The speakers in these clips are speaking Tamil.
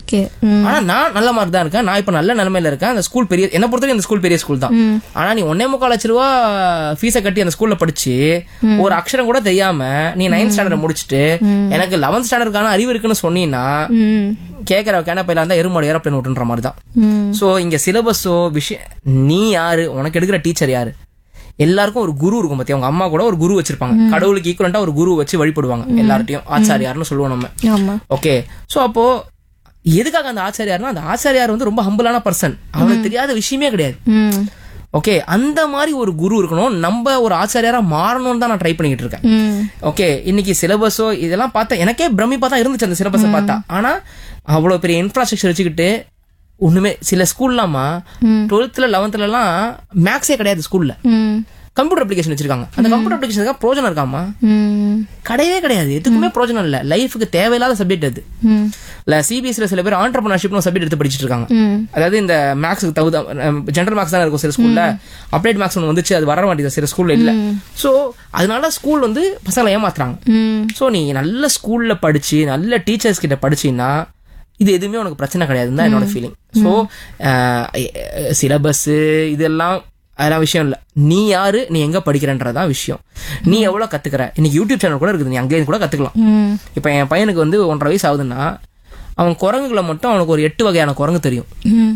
ஓகே ம் ஆனா நான் நல்ல மார்க் தான் இருக்கேன் நான் இப்ப நல்ல நிலைமையில இருக்கேன் அந்த ஸ்கூல் பெரிய என்ன பொறுத்தவரைக்கும் அந்த ஸ்கூல் பெரிய ஸ்கூல் தான் ஆனா நீ ஒன்னே முக்கால் லட்ச ரூபா ஃபீஸை கட்டி அந்த ஸ்கூல்ல படிச்சு ஒரு அக்ஷரம் கூட தெரியாம நீ நைன்த் ஸ்டாண்டர்ட் முடிச்சுட்டு எனக்கு லெவன்த் ஸ்டாண்டர்டுக்கான அறிவு இருக்குன்னு சொன்னீங்கன்னா ம் கேட்கற கேனப்பையில இருந்தா எருமாடு ஏரோப்ளேன் விட்டுன்ற மாதிரி தான் ம் சோ இங்க சிலபஸோ விஷயம் நீ யாரு உனக்கு எடுக்கிற டீச்சர் யாரு எல்லாருக்கும் ஒரு குரு இருக்கும் பத்தியா உங்க அம்மா கூட ஒரு குரு வச்சிருப்பாங்க கடவுளுக்கு ஈக்குவலண்டா ஒரு குரு வச்சு வழிபடுவாங்க எல்லார்ட்டையும் ஆச்சாரியார்னு சொல்லுவோம் நம்ம ஆமா ஓகே சோ அப்போ எதுக்காக அந்த ஆச்சாரியார்னா அந்த ஆச்சாரியார் வந்து ரொம்ப ஹம்பிளான பர்சன் அவனுக்கு தெரியாத விஷயமே கிடையாது ம் ஓகே அந்த மாதிரி ஒரு குரு இருக்கணும் நம்ம ஒரு ஆச்சாரியாரா மாறணும்னு தான் நான் ட்ரை பண்ணிக்கிட்டு இருக்கேன் ம் ஓகே இன்னைக்கு சிலபஸோ இதெல்லாம் பார்த்தா எனக்கே பிரமிப்பா தான் இருந்துச்சு அந்த சிலபஸை பார்த்தா ஆனா அவ்வளவு பெரிய இன்ஃப்ராஸ்ட்ரக்சர் வச்சுக்கிட்டு ஒண்ணுமே சில ஸ்கூல்லாமா டுவெல்த்ல லெவன்த்ல எல்லாம் மேக்ஸே கிடையாது ஸ்கூல்ல ம் கம்ப்யூட்டர் அப்ளிகேஷன் வச்சிருக்காங்க அந்த கம்ப்யூட்டர் அப்ளிகேஷனுக்கு பிரோஜனம் இருக்காமா ம் கிடையவே கிடையாது எதுக்குமே பிரோஜனம் இல்ல லைஃபுக்கு தேவையில்லாத சப்ஜெக்ட் அது ம் இல்ல சிபிஎஸ்சில சில பேர் ஆண்டர்பிரினர்ஷிப்னு சப்ஜெக்ட் எடுத்து படிச்சிட்டு இருக்காங்க ம் அதாவது இந்த மேக்ஸுக்கு தகுந்த ஜென்ரல் மேக்ஸ் தான் இருக்கும் சில ஸ்கூல்ல அப்ளைட் மேக்ஸ் ஒன்று வந்துச்சு அது வர மாட்டேங்குது சில ஸ்கூல்ல இல்ல சோ அதனால ஸ்கூல் வந்து பசங்களை ஏமாத்துறாங்க ம் சோ நீ நல்ல ஸ்கூல்ல படிச்சு நல்ல டீச்சர்ஸ் கிட்ட படிச்சீங்கன்னா இது எதுவுமே உனக்கு பிரச்சனை கிடையாதுன்னு தான் என்னோட ஃபீலிங் ஸோ சிலபஸ் இதெல்லாம் அதெல்லாம் விஷயம் இல்ல நீ யாரு நீ எங்க படிக்கிறன்றதான் விஷயம் நீ எவ்வளவு கத்துக்கிற இன்னைக்கு யூடியூப் சேனல் கூட இருக்குது நீ அங்கேயும் கூட கத்துக்கலாம் ம் இப்போ என் பையனுக்கு வந்து ஒன்றரை வயசு ஆகுதுன்னா அவன் குரங்குகளை மட்டும் அவனுக்கு ஒரு எட்டு வகையான குரங்கு தெரியும் ம்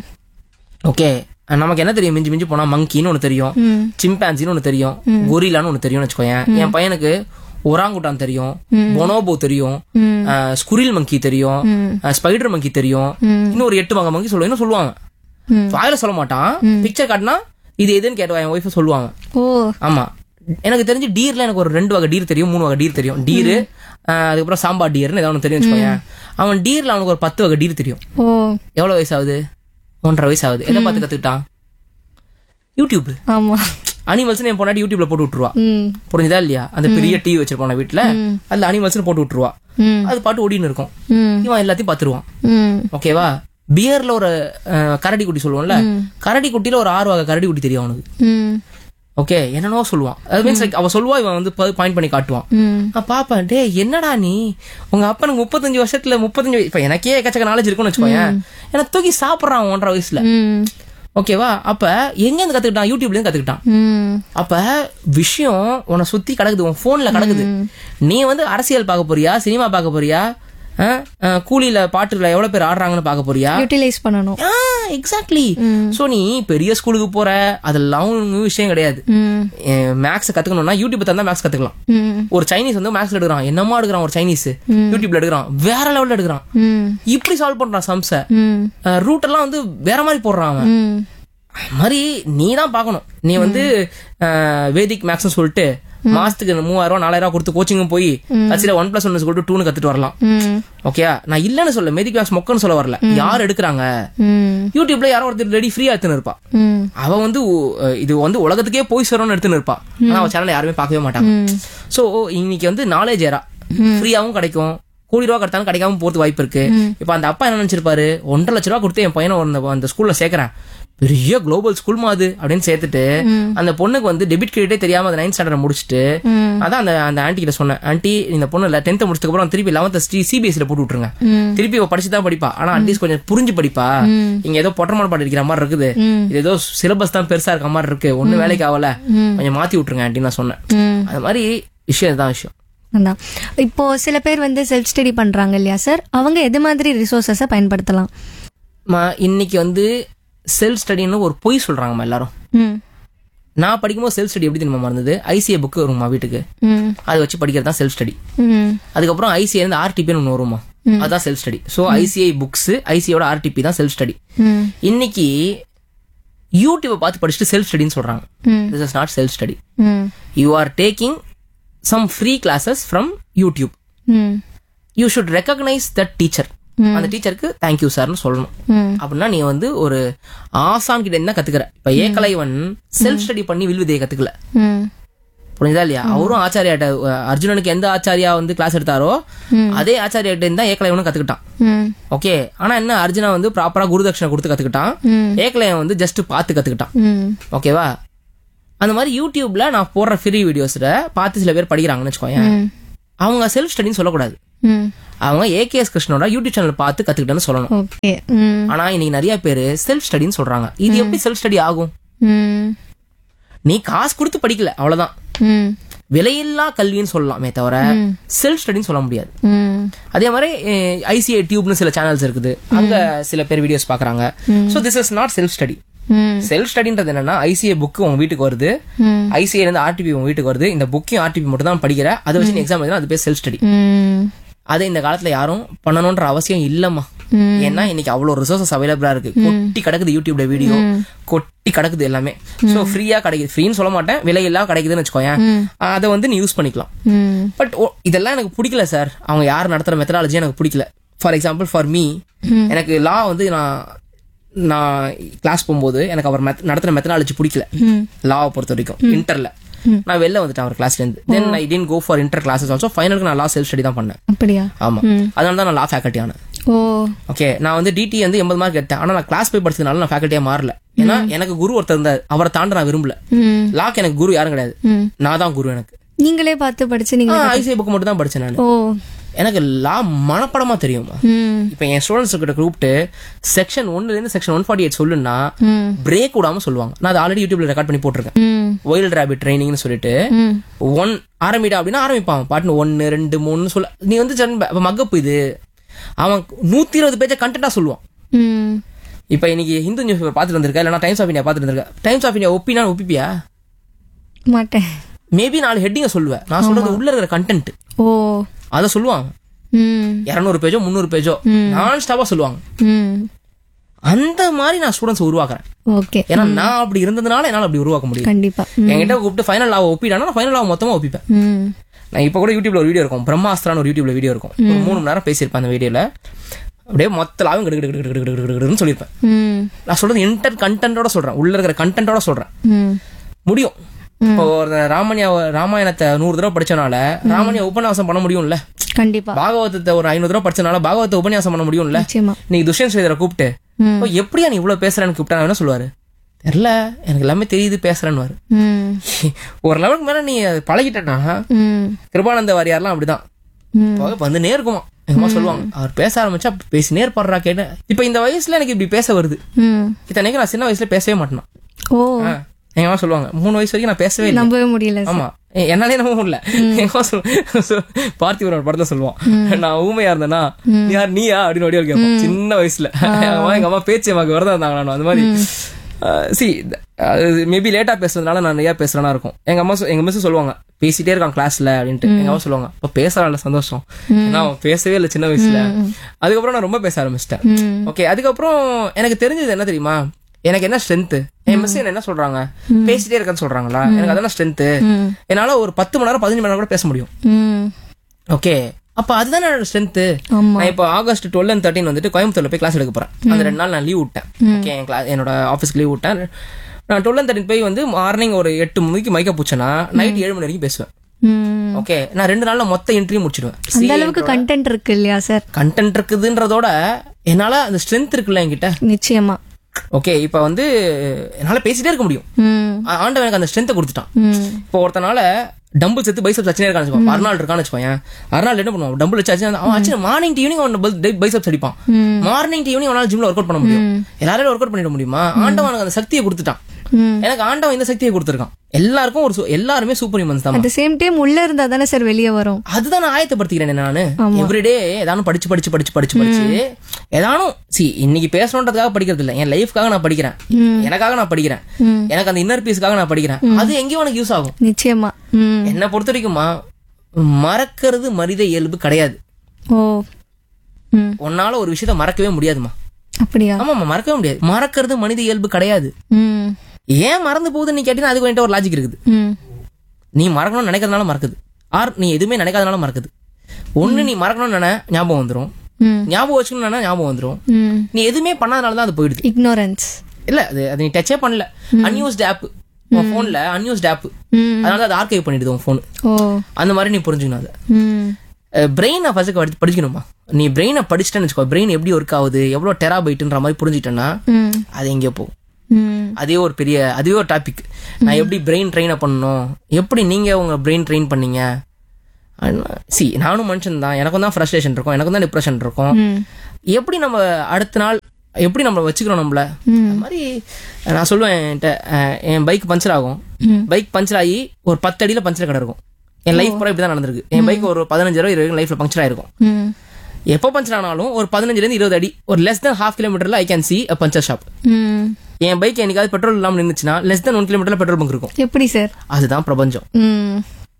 ஓகே நமக்கு என்ன தெரியும் மிஞ்சி மிஞ்சி போனா மங்கின்னு ஒன்று தெரியும் ம் சிம்பான்சின்னு ஒன்று தெரியும் கொரிலான்னு ஒன்று தெரியும்னு வச்சுக்கோயேன் என் பையனுக்கு ஒராங்குட்டான் தெரியும் பொனோபோ தெரியும் ஸ்குரில் மங்கி தெரியும் ஸ்பைடர் மங்கி தெரியும் இன்னும் ஒரு எட்டு வகை மங்கி சொல்லுவேன் இன்னும் சொல்லுவாங்க ம். வாயில சொல்ல மாட்டான் பிக்சர் காட்டினா இது எதுன்னு கேட்டுவா என் ஒய்ஃபை சொல்லுவாங்க ஓ ஆமா எனக்கு தெரிஞ்சு டீர்ல எனக்கு ஒரு ரெண்டு வகை டீர் தெரியும் மூணு வகை டீர் தெரியும் டீரு அதுக்கப்புறம் சாம்பா டீர்னு ஏதாவது ஒன்று தெரியும் வச்சுக்கோயேன் அவன் டீர்ல அவனுக்கு ஒரு பத்து வகை டீர் தெரியும் ஓ எவ்வளவு வயசு ஆகுது ஒன்றரை வயசு ஆகுது எதை பார்த்து கத்துக்கிட்டான் யூடியூப் ஆமா அனிமல்ஸ் என் பொண்டாட்டி யூடியூப்ல போட்டு விட்டுருவா ம் புரிஞ்சுதா இல்லையா அந்த பெரிய டிவி வச்சிருப்பான வீட்டுல அதுல அனிமல்ஸ் போட்டு விட்டுருவா ம் அது பாட்டு ஓடின்னு இருக்கும் ம் இவன் எல்லாத்தையும் பாத்துருவான் ம் ஓகேவா பியர்ல ஒரு அஹ், கரடி குட்டி சொல்லுவோம்ல கரடி குட்டியில ஒரு ஆறு வகை கரடி குட்டி தெரியும் அவனுக்கு ம் ஓகே என்னென்னவோ சொல்லுவான் அது மீன்ஸ் லைக் அவ சொல்லுவா இவன் வந்து பாயிண்ட் பண்ணி காட்டுவான் ம் நான் பாப்பேன் டே என்னடா நீ உங்க அப்பனுக்கு முப்பத்தஞ்சு வருஷத்துல முப்பத்தஞ்சு வய- இப்ப எனக்கே எக்கச்சக்க நாலேஜ் இருக்குன்னு வச்சுக்கோயேன் எனக்கு தூக்கி சாப்பிடுறான் ஒன்றரை வயசுல ம் ஓகேவா அப்ப எங்க இருந்து கத்துக்கிட்டான் யூடியூப்ல இருந்து கத்துக்கிட்டான் ம் அப்ப விஷயம் உன்னை சுத்தி கிடக்குது உன் போன்ல கிடக்குது நீ வந்து அரசியல் பார்க்க போறியா சினிமா பார்க்க போறியா ஆ? ஆ, கூலியில பாட்டுல எவ்வளவு பேர் ஆடுறாங்கன்னு பார்க்க போறியா யூட்டிலைஸ் பண்ணணும் எக்ஸாக்ட்லி சோ நீ பெரிய ஸ்கூலுக்கு போற அதெல்லாம் ஒண்ணும் விஷயம் கிடையாது ம் மேக்ஸ் கத்துக்கணும்னா யூடியூப் தந்தா மேக்ஸ் கத்துக்கலாம் ம் ஒரு சைனீஸ் வந்து மேக்ஸ்ல எடுக்கிறான் என்னமா எடுக்கிறான் ஒரு சைனீஸ் யூடியூப்ல எடுக்கிறான் வேற லெவல்ல எடுக்கிறான் ம் இப்படி சால்வ் பண்றான் சம்ஸ ம் ரூட் எல்லாம் வந்து வேற மாதிரி போடுறான் அவன் ம் அது மாதிரி நீ தான் பார்க்கணும் நீ வந்து அஹ், வேதிக் மேக்ஸ் சொல்லிட்டு மாசத்துக்கு மூவாயிரம் ரூபாய் நாலாயிரம் ரூபாய் கொடுத்து கோச்சிங்கும் போய் கடைசியில ஒன் பிளஸ் ஒன் சொல்லிட்டு டூனு கத்துட்டு வரலாம் ம் ஓகேயா நான் இல்லன்னு சொல்ல மேதிக் மேக்ஸ் மொக்கன்னு சொல்ல வரல யார் எடுக்கிறாங்க ம் யூடியூப்ல யாரோ ஒருத்தர் ரெடி ஃப்ரீயா எடுத்துன்னு இருப்பா ம் அவ வந்து உ- இது வந்து உலகத்துக்கே போய் சேரணும்னு எடுத்துன்னு இருப்பா ஆனா அவ சேனலை யாருமே பார்க்கவே மாட்டாங்க சோ இன்னைக்கு வந்து நாலேஜ் ஏரா ஃப்ரீயாவும் கிடைக்கும் கோடி ரூபா கிடைத்தாலும் கிடைக்காம போறது வாய்ப்பு இருக்கு இப்ப அந்த அப்பா என்ன நினைச்சிருப்பாரு ஒன்றரை லட்ச ரூபா கொடுத்து என் பையனை அந்த அந்த ஸ்கூல்ல சேர்க்கறேன் பெரிய குளோபல் ஸ்கூல் அது அப்படின்னு சேர்த்துட்டு அந்த பொண்ணுக்கு வந்து டெபிட் கிரெடிட்டே தெரியாம அந்த நைன்த் ஸ்டாண்டர்ட் முடிச்சுட்டு அதான் அந்த அந்த ஆன்ட்டி கிட்ட சொன்னேன் ஆன்ட்டி இந்த பொண்ணு டென்த் முடிச்சதுக்கு அப்புறம் திருப்பி லெவன்த் சிபிஎஸ்சில போட்டு விட்டுருங்க திருப்பி இவ படிச்சு தான் படிப்பா ஆனா அட்லீஸ்ட் கொஞ்சம் புரிஞ்சு படிப்பா இங்க ஏதோ பொட்டமான பாட்டு இருக்கிற மாதிரி இருக்குது இது ஏதோ சிலபஸ் தான் பெருசா இருக்க மாதிரி இருக்கு ஒண்ணு வேலைக்கு ஆகல கொஞ்சம் மாத்தி விட்டுருங்க ஆன்ட்டி நான் சொன்னேன் ம் அது மாதிரி விஷயம் தான் விஷயம் அதான் இப்போ சில பேர் வந்து செல்ஃப் ஸ்டடி பண்றாங்க இல்லையா சார் அவங்க எது மாதிரி ரிசோர்ஸஸை பயன்படுத்தலாம் மா, இன்னைக்கு வந்து செல்ஃப் ஸ்டடின்னு ஒரு பொய் சொல்றாங்கம்மா எல்லாரும் ம் நான் படிக்கும்போது செல்ஃப் ஸ்டடி எப்படி தெரியுமா இருந்தது ஐசிஏ புக் வருமா வீட்டுக்கு ம் அதை வச்சு படிக்கிறது தான் செல்ஃப் ஸ்டடி ம் அதுக்கப்புறம் ஐசிஏ இருந்து ஆர்டிபின்னு ஒன்று வருமா அதான் self study so ICI books ஐசியோட ஆர்டிபி தான் செல்ஃப் ஸ்டடி ம் இன்னைக்கு யூடியூப்பை பார்த்து படிச்சுட்டு செல்ஃப் ஸ்டடின்னு சொல்றாங்க ம் this is not self study hmm you are taking some free classes from YouTube hmm you should recognise that teacher அந்த டீச்சருக்கு தேங்க்யூ சார்னு சொல்லணும் ம் அப்படின்னா நீ வந்து ஒரு ஆசான் கிட்ட என்ன கத்துக்கிற இப்ப ஏகலைவன் செல்ஃப் ஸ்டடி பண்ணி வில்விதையை கத்துக்கல ம் புரியுதா இல்லையா அவரும் ஆச்சாரியாட்ட அஹ், அர்ஜுனனுக்கு எந்த ஆச்சாரியா வந்து கிளாஸ் எடுத்தாரோ அதே ஆச்சாரியாட்ட இருந்தா ஏகலைவனும் கத்துக்கிட்டான் ம் ஓகே ஆனா என்ன அர்ஜுனா வந்து ப்ராப்பரா குருதட்சணை கொடுத்து கத்துக்கிட்டான் ம் ஏகலைவன் வந்து ஜஸ்ட் பார்த்து கத்துக்கிட்டான் ம் ஓகேவா அந்த மாதிரி யூடியூப்ல நான் போடுற ஃப்ரீ வீடியோஸ்ல பார்த்து சில பேர் படிக்கிறாங்கன்னு வச்சுக்கோயேன் ம் அவங்க செல்ஃப் ஸ்டடின்னு சொல்லக்கூடாது ம் அவங்க ஏகேஎஸ் கிருஷ்ணனோட யூடியூப் சேனல் பார்த்து கத்துக்கிட்டேன்னு சொல்லணும் ஓகே ம் ஆனா இன்னைக்கு நிறைய பேர் செல்ஃப் ஸ்டடின்னு சொல்றாங்க இது எப்படி செல்ஃப் ஸ்டடி ஆகும் ம் நீ காசு கொடுத்து படிக்கல அவ்வளவுதான் ம் விலையில்லா கல்வின்னு சொல்லலாமே தவிர செல்ஃப் ஸ்டடின்னு சொல்ல முடியாது ம் அதே மாதிரி ஐசிஐ டியூப்னு சில சேனல்ஸ் இருக்குது அங்க சில பேர் வீடியோஸ் பாக்குறாங்க so this is not self study hmm self ஸ்டடின்றது என்னன்னா ஐசிஐ புக் உங்க வீட்டுக்கு வருது ம் ஐசிஐ இருந்து ஆர்டிபி உங்க வீட்டுக்கு வருது இந்த புக்கையும் ஆர்டிபி மட்டும் தான் படிக்கிற அதை வச்சு நீ எக்ஸாம் எழுதுனா அது பேர் செல்ஃப் ஸ்டடி ம் அதை இந்த காலத்துல யாரும் பண்ணணும்ன்ற அவசியம் இல்லம்மா ம். ஏன்னா இன்னைக்கு அவ்வளவு ரிசோர்சஸ் அவைலபிளா இருக்கு கொட்டி கிடக்குது யூடியூப்ல வீடியோ கொட்டி கிடக்குது எல்லாமே சோ ஃப்ரீயா கிடைக்குது ஃப்ரீன்னு சொல்ல மாட்டேன் விலையில்லா கிடைக்குதுன்னு வச்சுக்கோயேன் அதை வந்து நீ யூஸ் பண்ணிக்கலாம் ம் பட் இதெல்லாம் எனக்கு பிடிக்கல சார் அவங்க யார் நடத்துற மெத்தடாலஜி எனக்கு பிடிக்கல ஃபார் எக்ஸாம்பிள் ஃபார் மீ எனக்கு லா வந்து நான் நான் கிளாஸ் போகும்போது எனக்கு அவர் meth- நடத்துற மெத்தடாலஜி பிடிக்கல ம் லாவை பொறுத்த வரைக்கும் இன்டர்ல நான் வெளில வந்துட்டேன் அவர் கிளாஸ்ல இருந்து then I tend go for inter classes also ஃபைனலுக்கு நான் லா செல்ஃப் ஸ்டடி தான் பண்ணேன் அப்படியா ஆமா அதனால தான் நான் லா ஃபேக்கல்ட்டி ஆனேன் ஓ ஓகே நான் வந்து டிடி வந்து எண்பது மார்க் எடுத்தேன் ஆனா நான் கிளாஸ் போய் படிச்சதுனால நான் ஃபேக்கல்ட்டியா மாறல ஏன்னா எனக்கு குரு ஒருத்தர் இருந்தார் அவரை தாண்ட நான் விரும்பல ம் லாக்கு எனக்கு குரு யாரும் கிடையாது ம் நான் தான் குரு எனக்கு நீங்களே பார்த்து படிச்சு நீங்க ஐசிஐ புக் மட்டும் தான் படிச்சேன் நான் ஓ எனக்கு லா மனப்படமா தெரியுமா ம் இப்போ என் ஸ்டூடெண்ட்ஸ் கிட்ட கூப்பிட்டு செக்ஷன் ஒன்னுல இருந்து செக்ஷன் ஒன் ஃபார்ட்டி எயிட் சொல்லுன்னா ம் பிரேக் விடாம சொல்லுவாங்க நான் அதை ஆல்ரெடி யூடியூப்ல ரெக்கார்ட் பண்ணி போட்டிருக்கேன் ம் வைல்ட் ரேபிட் ட்ரைனிங்னு சொல்லிட்டு ம் ஒன் ஆரம்பிடா அப்படின்னா ஆரம்பிப்பான் பாட்டுன்னு ஒன்னு ரெண்டு மூணு சொல்ல நீ வந்து மகப்பு இது அவன் நூத்தி இருபது பேஜை கண்டென்ட்டா சொல்லுவான் ம் இப்போ இன்னைக்கு ஹிந்து நியூஸ் பேப்பர் பார்த்துட்டு வந்திருக்கா இல்லைனா டைம்ஸ் ஆஃப் இந்தியா பார்த்துட்டு வந்திருக்கா டைம்ஸ் ஆஃப் இந்தியா ஒப்பினா ஒப்பிப்பியா மாட்டேன் மேபி நாலு ஹெட்டிங்க சொல்லுவேன் நான் சொல்றது உள்ள இருக்கிற கண்டென்ட் ஓ அதை சொல்லுவான் ம் இரநூறு பேஜோ முந்நூறு பேஜோ நான் ஸ்டாப்பா சொல்லுவாங்க ம் அந்த மாதிரி நான் ஸ்டூடெண்ட்ஸ் உருவாக்குறேன் ஓகே ஏன்னா நான் அப்படி இருந்ததுனால என்னால அப்படி உருவாக்க முடியும் கண்டிப்பா என்கிட்ட கூப்பிட்டு ஃபைனல் லாவை ஒப்பிடானா நான் ஃபைனல் லாவை மொத்தமா ஒப்பிப்பேன் ம் நான் இப்போ கூட யூடியூப்ல ஒரு வீடியோ இருக்கும் பிரம்மாஸ்திரான்னு ஒரு யூடியூப்ல வீடியோ இருக்கும் ஒரு மூணு மணி நேரம் பேசியிருப்பேன் அந்த வீடியோல அப்படியே மொத்த லாவும் கிடு கிடு கிடு கிடு கிடு கிடு கிடுன்னு சொல்லியிருப்பேன் ம் நான் சொல்றது இன்டர் கண்டென்ட்டோட சொல்றேன் உள்ள இருக்கிற கண்டென்ட்டோட சொல்றேன் ம் முடியும் இப்போ ஒரு ராமணியா ராமாயணத்தை நூறு தடவை படிச்சனால ராமணியா உபன்யாசம் பண்ண முடியும்ல கண்டிப்பா பாகவதத்தை ஒரு ஐநூறு தடவை படிச்சனால பாகவத்தை உபன்யாசம் பண்ண முடியும்ல நிச்சயமா நீ துஷ்யந்த் ஸ்ரீதரை கூப்பிட்டு ம். "ஓ, எப்படியா நீ இவ்வளவு பேசுறேன்னு கூப்பிட்டா அவன் என்ன சொல்லுவாரு தெரியல எனக்கு எல்லாமே தெரியுது பேசுறேன்னு ம் ஒரு லெவலுக்கு மேல நீ அது பழகிட்டனா ம் கிருபானந்த வாரியார்லாம் அப்படிதான் ம் இப்போ வந்து நேருக்குமா எங்க அம்மா சொல்லுவாங்க அவர் பேச ஆரம்பிச்சா பேசி நேர்படுறா கேட்ட இப்ப இந்த வயசுல எனக்கு இப்படி பேச வருது ம் இத்தனைக்கு நான் சின்ன வயசுல பேசவே மாட்டேன் ஓ ஆ, எங்க அம்மா சொல்லுவாங்க மூணு வயசு வரைக்கும் நான் பேசவே இல்லை நம்பவே முடியல ஆமா எ- என்னாலே நம்ப முடியல எங்க அம்மா சொல்லுவாங்க சொ- பார்த்திபன் ஒரு படத்துல சொல்லுவான் நான் ஊமையா இருந்தேனா நீ யார் நீயா அப்படின்னு வடிவல் கேட்போம் சின்ன வயசுல எங்க அம்மா எங்க அம்மா பேச்சு அம்மாக்கு வரதா இருந்தாங்க நான் அந்த மாதிரி சி மேபி லேட்டா பேசுறதுனால நான் நிறைய பேசுறேனா இருக்கும் எங்க அம்மா சொ- எங்க மிஸ் சொல்லுவாங்க பேசிட்டே இருக்கான் கிளாஸ்ல அப்படின்ட்டு எங்க அம்மா சொல்லுவாங்க அப்ப பேசுறான்ல சந்தோஷம் ஏன்னா அவன் பேசவே இல்லை சின்ன வயசுல அதுக்கப்புறம் நான் ரொம்ப பேச ஆரம்பிச்சிட்டேன் ம் ஓகே அதுக்கப்புறம் எனக்கு தெரிஞ்சது என்ன தெரியுமா எனக்கு என்ன ஸ்ட்ரென்த் என் மிஸ் என்ன சொல்றாங்க பேசிட்டே இருக்கேன்னு சொல்றாங்களா எனக்கு அதான ஸ்ட்ரென்த் ம் என்னால ஒரு பத்து மணி நேரம் பதினஞ்சு மணி நேரம் கூட பேச முடியும் ம் ஓகே அப்ப அதுதான் என்னோட ஸ்ட்ரென்த் ஆமா நான் இப்போ ஆகஸ்ட் டுவெல் அண்ட் தேர்ட்டின் வந்துட்டு கோயம்புத்தூர்ல போய் கிளாஸ் எடுக்க போறேன் அந்த ரெண்டு நாள் நான் லீவ் விட்டேன் ஓகே என் கிளாஸ் என்னோட ஆஃபீஸ்க்கு லீவ் விட்டேன் நான் டுவெல் அண்ட் தேர்ட்டின் போய் வந்து மார்னிங் ஒரு எட்டு மணிக்கு மைக்க பூச்சேன்னா நைட் ஏழு மணி வரைக்கும் பேசுவேன் ம் ஓகே நான் ரெண்டு நாள்ல மொத்த இன்டர்வியூ முடிச்சிடுவேன் அந்த அளவுக்கு கண்டென்ட் இருக்கு இல்லையா சார் கண்டென்ட் இருக்குதுன்றதோட என்னால அந்த ஸ்ட்ரென்த் இருக்குல்ல என்கிட்ட நிச்சயமா ஓகே இப்போ வந்து என்னால பேசிட்டே இருக்க முடியும் ம் ஆ- ஆண்டவன் எனக்கு அந்த ஸ்ட்ரென்த்தை கொடுத்துட்டான் ம் இப்போ ஒருத்தனால டம்பிள் செத்து பைசப்ஸ் அச்சனே இருக்கான்னு வச்சுக்கோ அர்னால் இருக்கான்னு வச்சுக்கோயேன் அர்னால் என்ன பண்ணுவான் டம்பிள் வச்சு அச்சு அவன் அச்சு மார்னிங் டு ஈவினிங் அவன் பைசப்ஸ் அடிப்பான் மார்னிங் டு ஈவினிங் அவனால ஜிம்ல ஒர்க் அவுட் பண்ண முடியும் எல்லாரும் ஒர்க் அவுட் பண்ணிட முடியுமா ஆண்டவன் எனக்கு அந்த சக்தியை கொடுத்துட்டான் ம் எனக்கு ஆண்டவன் இந்த சக்தியை கொடுத்துருக்கான் எல்லாருக்கும் ஒரு சு- எல்லாருமே சூப்பர் ஹியூமன்ஸ் தான் அட் த சேம் டைம் உள்ள இருந்தா தானே சார் வெளியே வரும் அதுதான் நான் ஆயத்தப்படுத்திக்கிறேன் நானு எவ்ரிடே ஏதானும் படிச்சு படிச்சு படிச்சு படிச்சு படிச்சு ஏதானும் சி இன்னைக்கு பேசணுன்றதுக்காக படிக்கிறது இல்ல என் லைஃப்காக நான் படிக்கிறேன் எனக்காக நான் படிக்கிறேன் ம். எனக்கு அந்த இன்னர் பீஸ்க்காக நான் படிக்கிறேன் அது எங்கேயும் எனக்கு யூஸ் ஆகும் நிச்சயமா ம் என்னை பொறுத்த வரைக்குமா மறக்கிறது மனித இயல்பு கிடையாது ஓ ம் உன்னால ஒரு விஷயத்த மறக்கவே முடியாதுமா அப்படியா ஆமாம்மா மறக்கவே முடியாது மறக்கிறது மனித இயல்பு கிடையாது ம் ஏன் மறந்து போகுதுன்னு நீ கேட்டீங்கன்னா அதுக்கு வேண்டிய ஒரு லாஜிக் இருக்குது ம் நீ மறக்கணும்னு நினைக்கிறதுனால மறக்குது ஆர் நீ எதுவுமே நினைக்காதனால மறக்குது ஒண்ணு நீ மறக்கணும்னு நினை ஞாபகம் வந்துரும் ம் ஞாபகம் வச்சுக்கணும்னு நினை ஞாபகம் வந்துரும் ம் நீ எதுவுமே பண்ணாதனால தான் அது போயிடுது இக்னோரன்ஸ் இல்ல அது அது நீ டச்சே பண்ணல அன்யூஸ்ட் ஆப் உன் போன்ல அன்யூஸ்ட் ஆப் ம் அதனால அது ஆர்கைவ் பண்ணிடுது உன் போன் ஓ அந்த மாதிரி நீ புரிஞ்சுக்கணும் அதை ம் பிரெயினை ஃபர்ஸ்ட் படிக்கணுமா நீ பிரெயினை படிச்சிட்டேன்னு வச்சுக்கோ பிரெயின் எப்படி ஒர்க் ஆகுது எவ்வளோ டெராபைட்டுன்ற மாதிரி புரிஞ்சுட்டேன்னா ம் அது எங்கேயோ போகும் ம் அதே ஒரு பெரிய அதுவே ஒரு டாபிக் நான் எப்படி பிரெயின் ட்ரெயினை பண்ணணும் எப்படி நீங்க உங்க பிரெயின் ட்ரெயின் பண்ணீங்க சி நானும் மனுஷன் தான் எனக்கும் தான் ஃப்ரஸ்ட்ரேஷன் இருக்கும் எனக்கும் தான் டிப்ரெஷன் இருக்கும் ம் எப்படி நம்ம அடுத்த நாள் எப்படி நம்ம வச்சுக்கிறோம் நம்மள அந்த மாதிரி நான் சொல்லுவேன் என்கிட்ட அஹ், என் பைக் பஞ்சர் ஆகும் பைக் பஞ்சர் ஆகி ஒரு பத்து அடியில பஞ்சர் கடை இருக்கும் என் லைஃப் பூரா இப்படி தான் நடந்திருக்கு என் பைக் ஒரு பதினஞ்சு ரூபா இருபது லைஃப்ல பஞ்சர் ஆயிருக்கும் ம் எப்போ பஞ்சர் ஆனாலும் ஒரு பதினஞ்சுல இருந்து இருபது அடி ஒரு லெஸ் தென் ஹாஃப் கிலோமீட்டர்ல I can see a puncture shop ம் என் பைக் என்னைக்காவது பெட்ரோல் இல்லாம நின்னுச்சுன்னா லெஸ் தென் ஒன் கிலோமீட்டர்ல பெட்ரோல் பங்க் இருக்கும் எப்படி சார் அதுதான் பிரபஞ்சம் ம்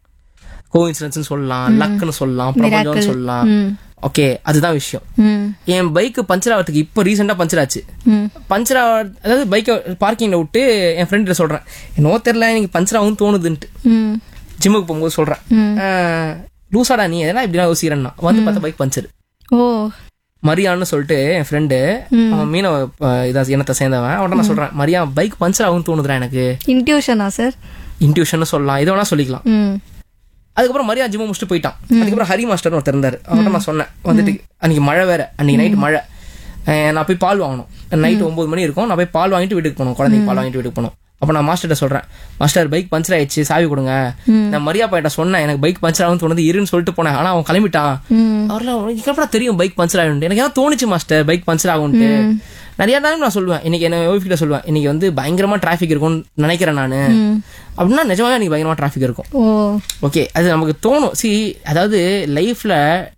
கோ சொல்லலாம் லக்குன்னு சொல்லலாம் பிரபஞ்சம்னு சொல்லலாம் ம் ஓகே அதுதான் விஷயம் ம் என் பைக் பஞ்சர் ஆகிறதுக்கு இப்போ ரீசெண்டாக பஞ்சர் ஆச்சு ம் பஞ்சர் ஆக அதாவது பைக்கை பார்க்கிங்ல விட்டு என் ஃப்ரெண்ட சொல்றேன் என்னவோ தெரியல எனக்கு பஞ்சர் ஆகும் தோணுதுன்ட்டு ம் ஜிம்முக்கு போகும்போது சொல்றேன் அஹ், லூசாடா நீ எதனா இப்படிலாம் யோசிக்கிறேன்னா வந்து பார்த்தா பைக் பஞ்சர் ஓ மரியான்னு சொல்லிட்டு என் ஃப்ரெண்டு அவன் மீனவ அஹ், இதா இனத்தை சேர்ந்தவன் அவன் நான் சொல்றேன் மரியா பைக் பஞ்சர் ஆகும் தோணுதுடா எனக்கு இன்ட்யூஷனா சார் இன்ட்யூஷன் சொல்லலாம் எது வேணா சொல்லிக்கலாம் ம் அதுக்கப்புறம் மரியா ஜிம்மு முடிச்சுட்டு போயிட்டான் அதுக்கப்புறம் ஹரி மாஸ்டர்னு ஒருத்தர் இருந்தார் அவர்கிட்ட நான் சொன்னேன் வந்துட்டு அன்னைக்கு மழை வேற அன்னைக்கு நைட் மழை அஹ் நான் போய் பால் வாங்கணும் நைட் ஒன்பது மணி இருக்கும் நான் போய் பால் வாங்கிட்டு வீட்டுக்கு போகணும் குழந்தைக்கு பால் வாங்கிட்டு வீட்டுக்கு போகணும் அப்போ நான் மாஸ்டர்கிட்ட சொல்றேன் மாஸ்டர் பைக் பஞ்சர் ஆயிடுச்சு சாவி கொடுங்க நான் மரியா பையன்ட்ட சொன்னேன் எனக்கு பைக் பஞ்சர் ஆகும் தோணுது இருன்னு சொல்லிட்டு போனேன் ஆனா அவன் கிளம்பிட்டான் ம் அவர்லாம் உனக்கு எப்படா தெரியும் பைக் பஞ்சர் ஆகும் எனக்கு ஏதாவது தோணுச்சு மாஸ்டர் பைக் பஞ்சர் ஆகும்ட்டு நிறைய டைம் நான் சொல்லுவேன் இன்னைக்கு என்ன ஒய்ஃப் கிட்ட சொல்லுவேன் இன்னைக்கு வந்து பயங்கரமா டிராஃபிக் இருக்கும்னு நினைக்கிறேன் நானு ம் அப்படின்னா நிஜமாவே எனக்கு பயங்கரமா டிராஃபிக் இருக்கும் ஓ ஓகே அது நமக்கு தோணும் சி அதாவது லைஃப்ல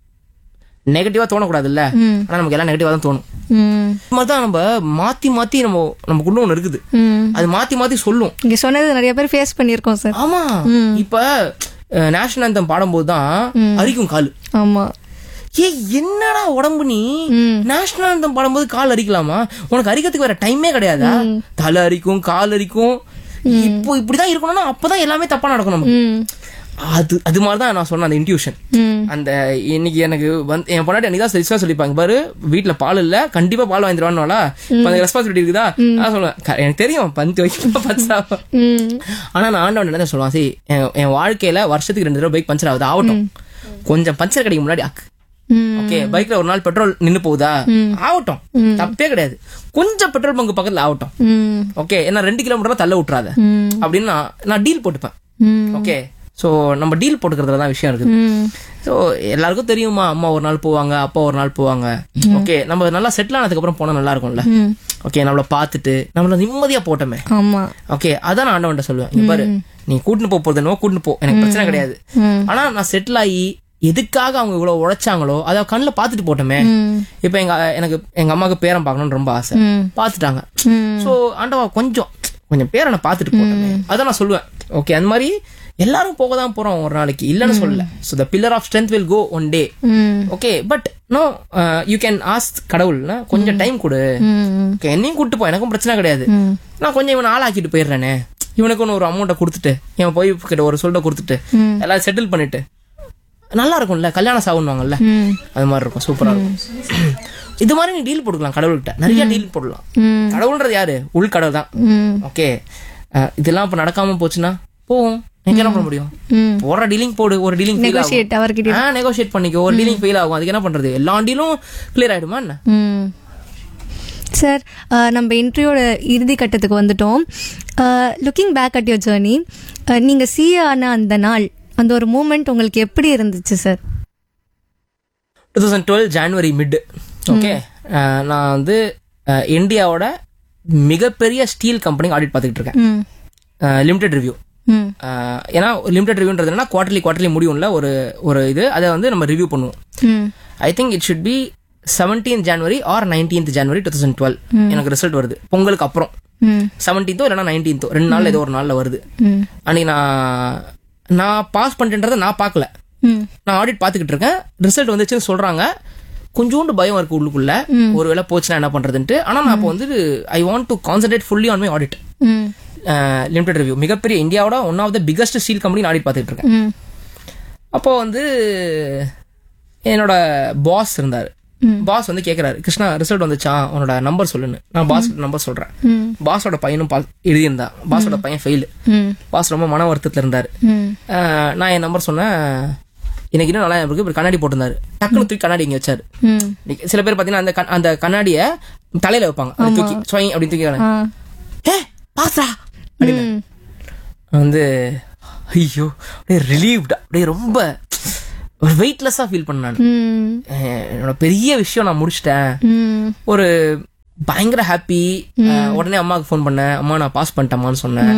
நெகட்டிவா தோணக்கூடாதுல்ல ம் ஆனா நமக்கு எல்லாம் நெகட்டிவா தான் தோணும் ம் இது மாதிரி தான் நம்ம மாத்தி மாத்தி நம்ம நமக்குள்ள ஒண்ணு இருக்குது ம் அது மாத்தி மாத்தி சொல்லும் இங்க சொன்னது நிறைய பேர் ஃபேஸ் பண்ணியிருக்கோம் சார் ஆமா இப்ப நேஷனல் anthem பாடும்போது தான் அரிக்கும் கால் ஆமா ஏ என்னடா உடம்பு நீ ம். நேஷனல் anthem பாடும்போது கால் அரிக்கலாமா உனக்கு அரிக்கிறதுக்கு வேற டைமே கிடையாதா தலை அரிக்கும் கால் அரிக்கும் இப்போ இப்படிதான் இருக்கணும்னா அப்பதான் எல்லாமே தப்பா நடக்கும் நமக்கு ம் அது அது மாதிரி தான் நான் சொன்னேன் அந்த இன்ட்யூஷன் ம் அந்த இன்னைக்கு எனக்கு வந்து என் பொண்ணாட்டி அன்னைக்கு தான் சரிசா சொல்லிப்பாங்க பாரு வீட்ல பால் இல்ல கண்டிப்பா பால் வாங்கிடுவான்னுவாளா அந்த ரெஸ்பான்சிபிலிட்டி இருக்குதா நான் சொல்லுவேன் "க- எனக்கு தெரியும் பந்து வைக்க பஞ்சர் ஆகும் ம் ஆனா நான் ஆண்டவன் என்ன சொல்லுவான் சரி என் என் வாழ்க்கையில வருஷத்துக்கு ரெண்டு தடவை பைக் பஞ்சர் ஆகுது ஆகட்டும் கொஞ்சம் பஞ்சர் கிடைக்கும் முன்னாடி அக்கு ம் ஓகே பைக்ல ஒரு நாள் பெட்ரோல் நின்னு போகுதா ஆகட்டும் தப்பே கிடையாது கொஞ்சம் பெட்ரோல் பங்கு பக்கத்துல ஆகட்டும் ம் ஓகே என்ன ரெண்டு கிலோமீட்டர் தள்ள விட்டுறாத ம் அப்படின்னு நான் நான் டீல் போட்டுப்பேன் ம் ஓகே சோ நம்ம டீல் போட்டுக்கிறதுல தான் விஷயம் இருக்குது ம் ஸோ எல்லாருக்கும் தெரியுமா அம்மா ஒரு நாள் போவாங்க அப்பா ஒரு நாள் போவாங்க ஓகே நம்ம நல்லா செட்டில் ஆனதுக்கு அப்புறம் போனா நல்லா இருக்கும்ல ம் ஓகே நம்மள பார்த்துட்டு நம்மள நிம்மதியா போட்டோமே ஆமா ஓகே அதான் நான் ஆண்டவன்ட்ட சொல்லுவேன் இங்க பாரு நீ கூட்டின்னு போக போறது என்னவோ கூட்டின்னு போ எனக்கு பிரச்சனை கிடையாது ம் ஆனா நான் செட்டில் ஆகி எதுக்காக அவங்க இவ்வளவு உழைச்சாங்களோ அதை கண்ணில் பார்த்துட்டு போட்டோமே ம் இப்போ எங்க எனக்கு எங்க அம்மாவுக்கு பேரன் பார்க்கணும்னு ரொம்ப ஆசை ம் பார்த்துட்டாங்க ம் சோ ஆண்டவா கொஞ்சம் கொஞ்சம் பேரனை பார்த்துட்டு போட்டோமே அதான் நான் சொல்லுவேன் ஓகே அந்த மாதிரி எல்லாரும் போக தான் போறோம் ஒரு நாளைக்கு இல்லைன்னு சொல்லல so the pillar of strength will go one day hmm okay but no you can ask கடவுள்னா கொஞ்சம் டைம் கொடு ம் Okay, என்னையும் கூட்டு போ எனக்கும் பிரச்சனை கிடையாது ம் நான் கொஞ்சம் இவனை ஆளாக்கிட்டு போயிடுறேனே இவனுக்கு ஒன்று ஒரு அமௌண்ட்டை கொடுத்துட்டு இவன் போய் கிட்ட ஒரு சொல்ல கொடுத்துட்டு ம். எல்லாம் செட்டில் பண்ணிட்டு நல்லா இருக்கும்ல கல்யாணம் சாவுன்னுவாங்கல்ல ம் அது மாதிரி இருக்கும் சூப்பரா இருக்கும் இது மாதிரி நீ டீல் போட்டுக்கலாம் கடவுள்கிட்ட நிறைய டீல் போடலாம் ம் கடவுள்ன்றது யாரு உள் கடவுள் தான் ம் ஓகே இதெல்லாம் இப்ப நடக்காம போச்சுன்னா போவோம் நீங்க என்ன பண்ண முடியும் ம் போடுற டீலிங் போடு ஒரு டீலிங் ஃபெயில் ஆகும் நெகோஷியேட் அவர்கிட்ட ஆ நெகோஷியேட் பண்ணிக்கோ ஒரு டீலிங் ஃபெயில் ஆகும் அதுக்கு என்ன பண்றது எல்லா டீலும் கிளியர் ஆயிடுமா என்ன ம் சார் நம்ம இன்டர்வியூட இறுதி கட்டத்துக்கு வந்துட்டோம் looking back at your journey நீங்கள் சிஏ ஆன அந்த நாள் அந்த ஒரு மூமெண்ட் உங்களுக்கு எப்படி இருந்துச்சு sir two thousand twelve January mid okay நான் வந்து அஹ், இந்தியாவோட மிகப்பெரிய ஸ்டீல் கம்பெனி ஆடிட் பார்த்துக்கிட்டு இருக்கேன் ம் லிமிடெட் ரிவ்யூ ம் ஏன்னா லிமிடெட் ரிவ்யூன்றது என்ன குவார்டர்லி குவார்டர்லி முடியும்ல ஒரு ஒரு இது அதை வந்து நம்ம ரிவ்யூ பண்ணுவோம் ம் I think it should be seventeen January or nineteenth January two thousand twelve எனக்கு ரிசல்ட் வருது பொங்கலுக்கு அப்புறம் ம் செவன்டீன்த்தோ இல்லைனா நைன்டீன்த்தோ ரெண்டு நாள் ஏதோ ஒரு நாள்ல வருது ம் அன்னைக்கு நான் நான் பாஸ் பண்ணிட்டேன்றதை நான் பார்க்கல ம் நான் ஆடிட் பார்த்துக்கிட்டு இருக்கேன் ரிசல்ட் வந்துச்சுன்னு சொல்றாங்க கொஞ்சோண்டு பயம் இருக்கு உள்ளுக்குள்ள ஒருவேளை போச்சுன்னா என்ன பண்றதுன்ட்டு ஆனா நான் அப்போ வந்து I want to concentrate fully on my audit hmm limited review மிகப்பெரிய இந்தியாவோட one of the biggest steel company audit பார்த்துட்டு இருக்கேன் ம் அப்போ வந்து என்னோட பாஸ் இருந்தார் பாஸ் வந்து கேக்குறாரு கிருஷ்ணா ரிசல்ட் வந்துச்சா உன்னோட நம்பர் சொல்லுன்னு நான் பாஸ் நம்பர் சொல்றேன் ம் பாஸோட பையனும் பா- எழுதியிருந்தான் பாஸோட பையன் ஃபெயில் ம் பாஸ் ரொம்ப மன வருத்தத்துல இருந்தாரு ம் அஹ், நான் என் நம்பர் சொன்னேன் எனக்கு இன்னும் நல்லா ஞாபகம் இருக்கு இப்படி கண்ணாடி போட்டிருந்தாரு டக்குனு தூக்கி கண்ணாடி இங்க வச்சாரு ம் இன்னைக்கு சில பேர் பாத்தீங்கன்னா அந்த கண்- அந்த கண்ணாடிய தலையில வைப்பாங்க அப்படி தூக்கி ஸ்வை அப்படி தூக்கி ஆ ஏ பாஸ்ரா அப்படின்னு ம் வந்து ஐயோ அப்படியே ரிலீவ்டா அப்படியே ரொம்ப ஒரு வெயிட்லெஸ்ஸா ஃபீல் பண்ணேன் நான் ம் அஹ் என்னோட பெரிய விஷயம் நான் முடிச்சிட்டேன் ம் ஒரு பயங்கர ஹாப்பி உடனே அம்மாவுக்கு ஃபோன் பண்ணேன் அம்மா நான் பாஸ் பண்ணிட்டேம்மான்னு சொன்னேன்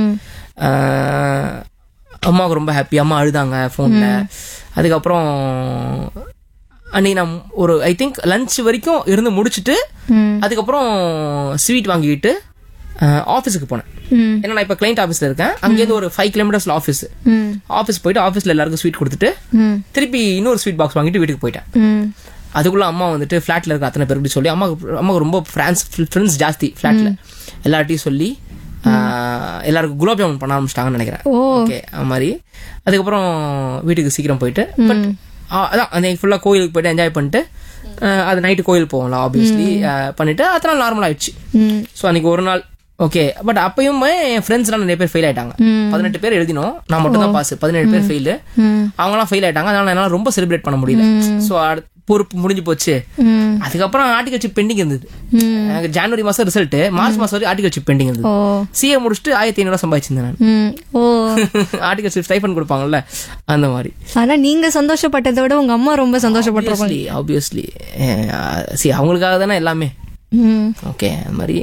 அஹ் அம்மாவுக்கு ரொம்ப ஹாப்பி அம்மா அழுதாங்க ஃபோனில் அதுக்கப்புறம் அன்னைக்கு நான் ஒரு ஐ திங்க் லஞ்ச் வரைக்கும் இருந்து முடிச்சுட்டு ம் அதுக்கப்புறம் ஸ்வீட் வாங்கிட்டு ஆஃபீஸுக்கு போனேன் ம் ஏன்னா நான் இப்போ கிளைண்ட் ஆஃபீஸில் இருக்கேன் அங்கேருந்து ஒரு ஃபைவ் கிலோமீட்டர்ஸில் ஆஃபீஸ் ம் ஆஃபீஸ் போயிட்டு ஆஃபீஸில் எல்லாருக்கும் ஸ்வீட் கொடுத்துட்டு ம் திருப்பி இன்னொரு ஸ்வீட் பாக்ஸ் வாங்கிட்டு வீட்டுக்கு போயிட்டேன் ம் அதுக்குள்ள அம்மா வந்துட்டு ஃப்ளாட்ல இருக்க அத்தனை பேருக்கு சொல்லி அம்மாவுக்கு அம்மாவுக்கு ரொம்ப ஃப்ரெண்ட்ஸ் ஃப்ரெண்ட்ஸ் ஜாஸ்தி ஃப்ளாட்ல எல்லார்ட்டையும் சொல்லி ஆஹ், எல்லாருக்கும் குலாப் ஜாமுன் பண்ண ஆரம்பிச்சிட்டாங்கன்னு நினைக்கிறேன் ஓ ஓகே அது மாதிரி அதுக்கப்புறம் வீட்டுக்கு சீக்கிரம் போயிட்டு பட் அதான் அந்த ஃபுல்லாக கோயிலுக்கு போயிட்டு என்ஜாய் பண்ணிட்டு ஆஹ், அது நைட்டு கோயில் போகலாம் ஆப்வியஸ்லி பண்ணிட்டு அத்தனை நாள் நார்மல் ஆயிடுச்சு ம் ஸோ அன்னைக்கு ஒரு நாள் ஓகே பட் அப்பயுமே என் ஃப்ரெண்ட்ஸ்லாம் நிறைய பேர் ஃபெயில் ஆயிட்டாங்க பதினெட்டு பேர் எழுதினோம் நான் மட்டும் தான் பாஸ் பதினேழு பேர் ஃபெயில் ம் அவங்கலாம் ஃபெயில் ஆயிட்டாங்க அதனால என்னால ரொம்ப செலிப்ரேட் பண்ண முடியல ஸோ பொறுப்பு முடிஞ்சு போச்சு ம் அதுக்கப்புறம் ஆர்டிகல் சிப் பெண்டிங் இருந்தது எனக்கு ஜனவரி மாசம் ரிசல்ட் மார்ச் மாசம் வரைக்கும் ஆர்டிகல் சிப் பெண்டிங் இருந்தது ஓ சிஏ முடிச்சுட்டு ஆயிரத்தி ஐநூறு சம்பாதிச்சிருந்தேன் நான் ம் ஓ ஆர்டிகல் சிப் ஸ்டைஃபன் கொடுப்பாங்கல்ல அந்த மாதிரி ஆனா நீங்க சந்தோஷப்பட்டதை விட உங்க அம்மா ரொம்ப சந்தோஷப்பட்டிருப்பாங்க ஆப்வியஸ்லி சி அவங்களுக்காக தானே எல்லாமே ம் ஓகே அந்த மாதிரி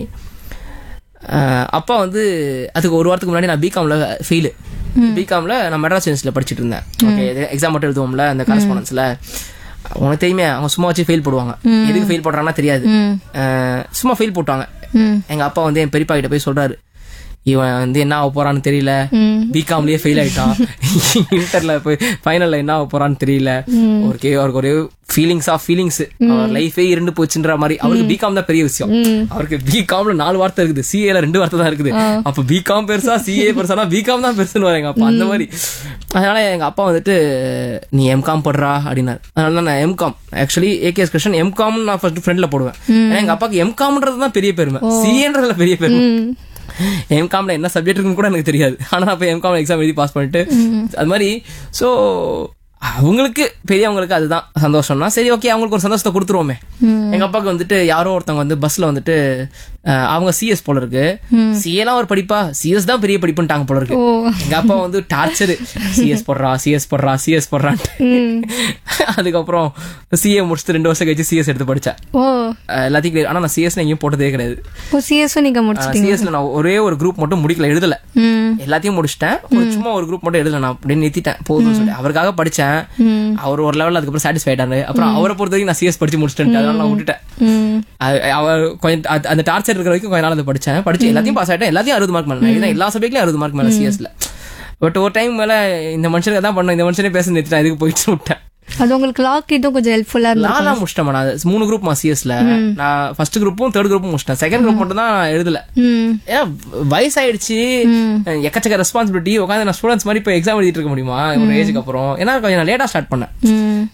அஹ், அப்பா வந்து அதுக்கு ஒரு வாரத்துக்கு முன்னாடி நான் பிகாம்ல ஃபெயிலு பிகாம்ல நான் மெட்ராஸ் யூனிவர்சிட்டியில் படிச்சுட்டு இருந்தேன் ஓகே எக்ஸாம் மட்டும் எழுதுவோம்ல அந்த கரஸ்பாண்டன்ஸ்ல உனக்கு தெரியுமே அவங்க சும்மா வச்சு ஃபெயில் போடுவாங்க எதுக்கு ஃபெயில் போடுறாங்கன்னா தெரியாது ம் அஹ், சும்மா ஃபெயில் போட்டாங்க ம் எங்க அப்பா வந்து என் பெரியப்பா கிட்ட போய் சொல்றாரு இவன் வந்து என்ன ஆக போறான்னு தெரியல ம் பிகாம்லயே ஃபெயில் ஆயிட்டான் இன்டர்ல போய் ஃபைனல்ல என்ன ஆக போறான்னு தெரியல ஒரு கே அவருக்கு ஒரே ஃபீலிங்ஸ் ஆஃப் ஃபீலிங்ஸ் அவர் லைஃபே இருந்து போச்சுன்ற மாதிரி அவருக்கு பிகாம் தான் பெரிய விஷயம் அவருக்கு பிகாம்ல நாலு வார்த்தை இருக்குது சிஏல ரெண்டு வார்த்தை தான் இருக்குது அப்ப பிகாம் பெருசா சிஏ பெருசானா பிகாம் தான் பெருசுன்னு எங்க அப்பா அந்த மாதிரி அதனால எங்க அப்பா வந்துட்டு நீ எம்காம் படுறா அப்படின்னாரு அதனால தான் நான் MCom actually AKS Krishnan MCom நான் ஃபர்ஸ்ட் ஃப்ரெண்ட்ல போடுவேன் ஏன்னா எங்க அப்பாக்கு எம்காம்ன்றது தான் பெரிய பெருமை சிஏன்றதுல பெரிய பெருமை ம் எம்காம்ல என்ன சப்ஜெக்ட் இருக்குன்னு கூட எனக்கு தெரியாது ஆனா அப்ப எம்காம் எக்ஸாம் எழுதி பாஸ் பண்ணிட்டு அது மாதிரி சோ அவங்களுக்கு பெரியவங்களுக்கு அதுதான் சந்தோஷம்னா சரி ஓகே அவங்களுக்கு ஒரு சந்தோஷத்தை கொடுத்துருவோமே எங்க அப்பாவுக்கு வந்துட்டு யாரோ ஒருத்தவங்க வந்து பஸ்ல வந்துட்டு அஹ், அவங்க சிஎஸ் போல இருக்கு சிஏலாம் ஒரு படிப்பா சிஎஸ் தான் பெரிய படிப்புன்ட்டாங்க போல இருக்கு ஓ எங்க அப்பா வந்து டார்ச்சர் சிஎஸ் போடுறா சிஎஸ் போடுறா சிஎஸ் போடுறான்ட்டு அதுக்கப்புறம் சிஏ முடிச்சுட்டு ரெண்டு வருஷம் கழிச்சு சிஎஸ் எடுத்து படிச்சேன் ஓ அஹ், எல்லாத்தையும் clear. ஆனா நான் சிஎஸ் எங்கேயும் போட்டதே கிடையாது ஓ சிஎஸ்ஓ நீங்க முடிச்சிட்டீங்க சிஎஸ்ல நான் ஒரே ஒரு குரூப் மட்டும் முடிக்கல எழுதல ம் எல்லாத்தையும் முடிச்சிட்டேன் ஒரு சும்மா ஒரு குரூப் மட்டும் எழுதல நான் அப்படியே நிறுத்திட்டேன் போதும்னு சொல்லி அவருக்காக படிச்சேன் ம் அவர் ஒரு லெவல் அதுக்கப்புறம் சாட்டிஸ்ஃபை ஆயிட்டாரு அப்புறம் அவரை பொறுத்த வரைக்கும் நான் சிஎஸ் படிச்சு முடிச்சிட்டேன் அதனால நான் விட்டுட்டேன் ம் அது- அவர் கொஞ்சம் அது- அந்த டார்ச்சர் இருக்கிற வரைக்கும் கொஞ்ச நாள் அதை படிச்சேன் படிச்சு எல்லாத்தையும் பாஸ் ஆயிட்டேன் எல்லாத்தையும் அறுபது மார்க் மேல நான் எல்லா சப்ஜெக்ட்லயும் அறுபது மார்க் மேல சிஎஸ்ல பட் ஒரு டைம் மேல இந்த மனுஷனுக்கு தான் பண்ணோம் இந்த மனுஷனே பேச நிறுத்திட்டேன் இதுக்கு போயிட்டு விட்டேன் அது உங்களுக்கு லாக் இதுவும் கொஞ்சம் ஹெல்ப்ஃபுல்லா இருந்தது நாலாம் முடிச்சிட்டேன் நான் அது மூணு குரூப் சிஎஸ்ல நான் ஃபர்ஸ்ட் குரூப்பும் தேர்ட் குரூப்பும் முடிச்சிட்டேன் செகண்ட் குரூப் மட்டும் தான் எழுதல ம் ஏன்னா வயசாயிடுச்சு எக்கச்சக்க ரெஸ்பான்சிபிலிட்டி உட்காந்து நான் ஸ்டூடெண்ட்ஸ் மாதிரி இப்போ எக்ஸாம் எழுதிட்டு இருக்க முடியுமா ஒரு ஏஜுக்கு அப்புறம் ஏன்னா கொஞ்சம் நான் லேட்டா ஸ்டார்ட் பண்ணேன் ம்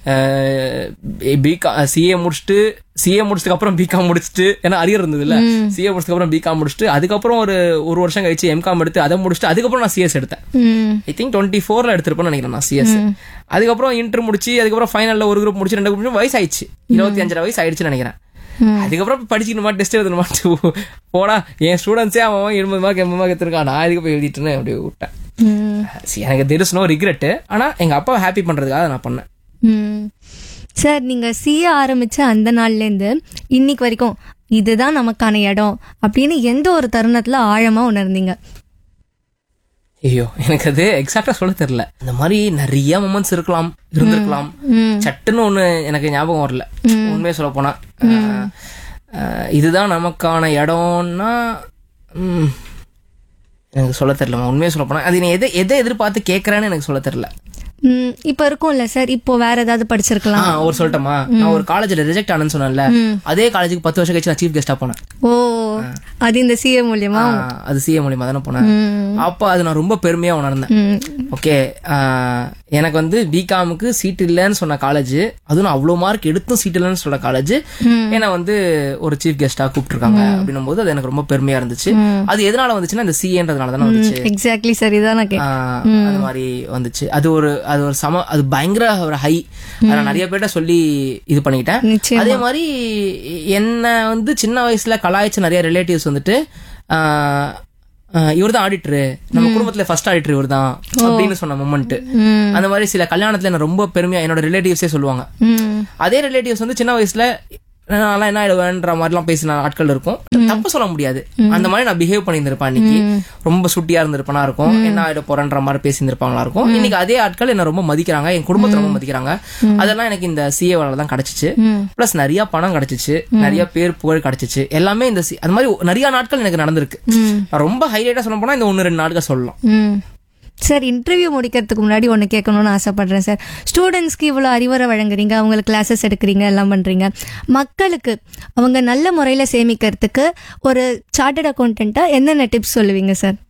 பிகா சிஏ முடிச்சுட்டு சிஏ முடிச்சதுக்கு அப்புறம் பிகாம் முடிச்சுட்டு ஏன்னா அரியர் இருந்தது இல்ல சிஏ முடிச்சதுக்கு அப்புறம் பிகாம் முடிச்சுட்டு அதுக்கப்புறம் ஒரு ஒரு வருஷம் கழிச்சு எம்காம் எடுத்து அதை முடிச்சுட்டு அதுக்கப்புறம் நான் சிஎஸ் எடுத்தேன் ம் ஐ திங்க் டுவெண்ட்டி ஃபோர்ல எடுத்திருப்பேன்னு நினைக்கிறேன் நான் சிஎஸ் அதுக்கப்புறம் இன்டர் முடிச்சு அதுக்கப்புறம் ஃபைனல்ல ஒரு குரூப் முடிச்சு ரெண்டு குரூப் வயசு ஆயிடுச்சு இருபத்தி அஞ்சரை வயசு ஆயிடுச்சுன்னு நினைக்கிறேன் அதுக்கப்புறம் இப்ப படிச்சுக்கணுமா டெஸ்ட் எழுதணுமா போடா என் ஸ்டூடெண்ட்ஸே அவன் எண்பது மார்க் எண்பது மார்க் எடுத்திருக்கான் நான் இதுக்கு போய் எழுதிட்டுன்னு அப்படியே விட்டேன் ம் See, எனக்கு தெர் இஸ் நோ ரிக்ரெட் ஆனா எங்க அப்பாவை ஹாப்பி பண்றதுக்காக அதை நான் பண்ணேன் ம் சார் நீங்க சிஏ ஆரம்பிச்ச அந்த நாள்ல இருந்து இன்னைக்கு வரைக்கும் இதுதான் நமக்கான இடம் அப்படின்னு எந்த ஒரு தருணத்துல ஆழமா உணர்ந்தீங்க ஐயோ எனக்கு அது எக்ஸாக்டா சொல்ல தெரியல இந்த மாதிரி நிறைய மொமெண்ட்ஸ் இருக்கலாம் இருந்திருக்கலாம் ம் சட்டுன்னு ஒண்ணு எனக்கு ஞாபகம் வரல உண்மையை சொல்ல போனா அஹ், அஹ், இதுதான் நமக்கான இடம்னா ம், எனக்கு சொல்ல தெரியல உண்மையை சொல்ல போனா அது நீ எதை எதை எதிர்பார்த்து கேட்கறேன்னு எனக்கு சொல்ல தெரியல ம் இப்போ இருக்கும்ல சார் இப்போ வேற ஏதாவது படிச்சிருக்கலாம் ஆ, ஒரு சொல்லட்டுமா நான் ஒரு காலேஜ்ல ரிஜெக்ட் ஆனேன்னு சொன்னேன்ல அதே காலேஜுக்கு பத்து வருஷம் கழிச்சு நான் சீஃப் கெஸ்டா போனேன் ஓ அது இந்த சிஏ மூலியமா ஆ, அது சிஏ மூலியமா தானே போனேன் ம் அப்போ அது நான் ரொம்ப பெருமையா உணர்ந்தேன் ம் ஓகே எனக்கு வந்து பிகாமுக்கு சீட் இல்லைன்னு சொன்ன காலேஜ் அதுவும் நான் அவ்வளோ மார்க் எடுத்தும் சீட் இல்லைன்னு சொன்ன காலேஜ் என்னை வந்து ஒரு சீஃப் கெஸ்டா கூப்பிட்டுருக்காங்க அப்படின்னும் போது அது எனக்கு ரொம்ப பெருமையா இருந்துச்சு அது எதனால வந்துச்சுன்னா இந்த சிஏன்றதுனால தானே வந்துச்சு எக்ஸாக்ட்லி சார் இதான் நான் கேட்டேன் ஆஹ், அது மாதிரி வந்துச்சு அது ஒரு அது ஒரு சம அது பயங்கர ஒரு ஹை அதை நிறைய பேர்ட்ட சொல்லி இது பண்ணிக்கிட்டேன் நிச்சயம் அதே மாதிரி என்ன வந்து சின்ன வயசுல கலாய்ச்ச நிறைய ரிலேட்டிவ்ஸ் வந்துட்டு ஆஹ், இவர் தான் ஆடிட்டரு நம்ம குடும்பத்துல ஃபர்ஸ்ட் ஆடிட்டர் இவர் தான் அப்படின்னு சொன்ன மொமெண்ட் ம் அந்த மாதிரி சில கல்யாணத்துல என்ன ரொம்ப பெருமையா என்னோட ரிலேட்டிவ்ஸே சொல்லுவாங்க ம் அதே ரிலேட்டிவ்ஸ் வந்து சின்ன வயசுல நான்லாம் என்ன ஆயிடுவேன்ற மாதிரிலாம் பேசின ஆட்கள் இருக்கும் தப்பு சொல்ல முடியாது அந்த மாதிரி நான் பிஹேவ் பண்ணியிருந்திருப்பேன் அன்னைக்கு ரொம்ப சுட்டியா இருந்திருப்பனா இருக்கும் என்ன ஆயிட போறேன்ற மாதிரி பேசியிருந்திருப்பாங்களா இருக்கும் இன்னைக்கு அதே ஆட்கள் என்ன ரொம்ப மதிக்கிறாங்க என் குடும்பத்தை ரொம்ப மதிக்கிறாங்க அதெல்லாம் எனக்கு இந்த சிஏவால தான் கிடைச்சிச்சு பிளஸ் நிறைய பணம் கிடைச்சிச்சு நிறைய பேர் புகழ் கிடைச்சிச்சு எல்லாமே இந்த C- அது மாதிரி நிறைய நாட்கள் எனக்கு நடந்திருக்கு நான் ரொம்ப ஹைலைட்டா சொல்ல போனா இந்த ஒன்னு ரெண்டு நாட்கள் சொல்லலாம் ம் சார் இன்டர்வியூ முடிக்கிறதுக்கு முன்னாடி ஒன்று கேட்கணும்னு ஆசைப்படுறேன் சார் ஸ்டூடெண்ட்ஸ்க்கு இவ்வளோ அறிவுரை வழங்குறீங்க அவங்களுக்கு கிளாஸஸ் எடுக்கிறீங்க எல்லாம் பண்ணுறீங்க மக்களுக்கு அவங்க நல்ல முறையில் சேமிக்கிறதுக்கு ஒரு சார்ட்டட் அக்கௌண்டண்ட்டாக என்னென்ன டிப்ஸ் சொல்லுவீங்க சார்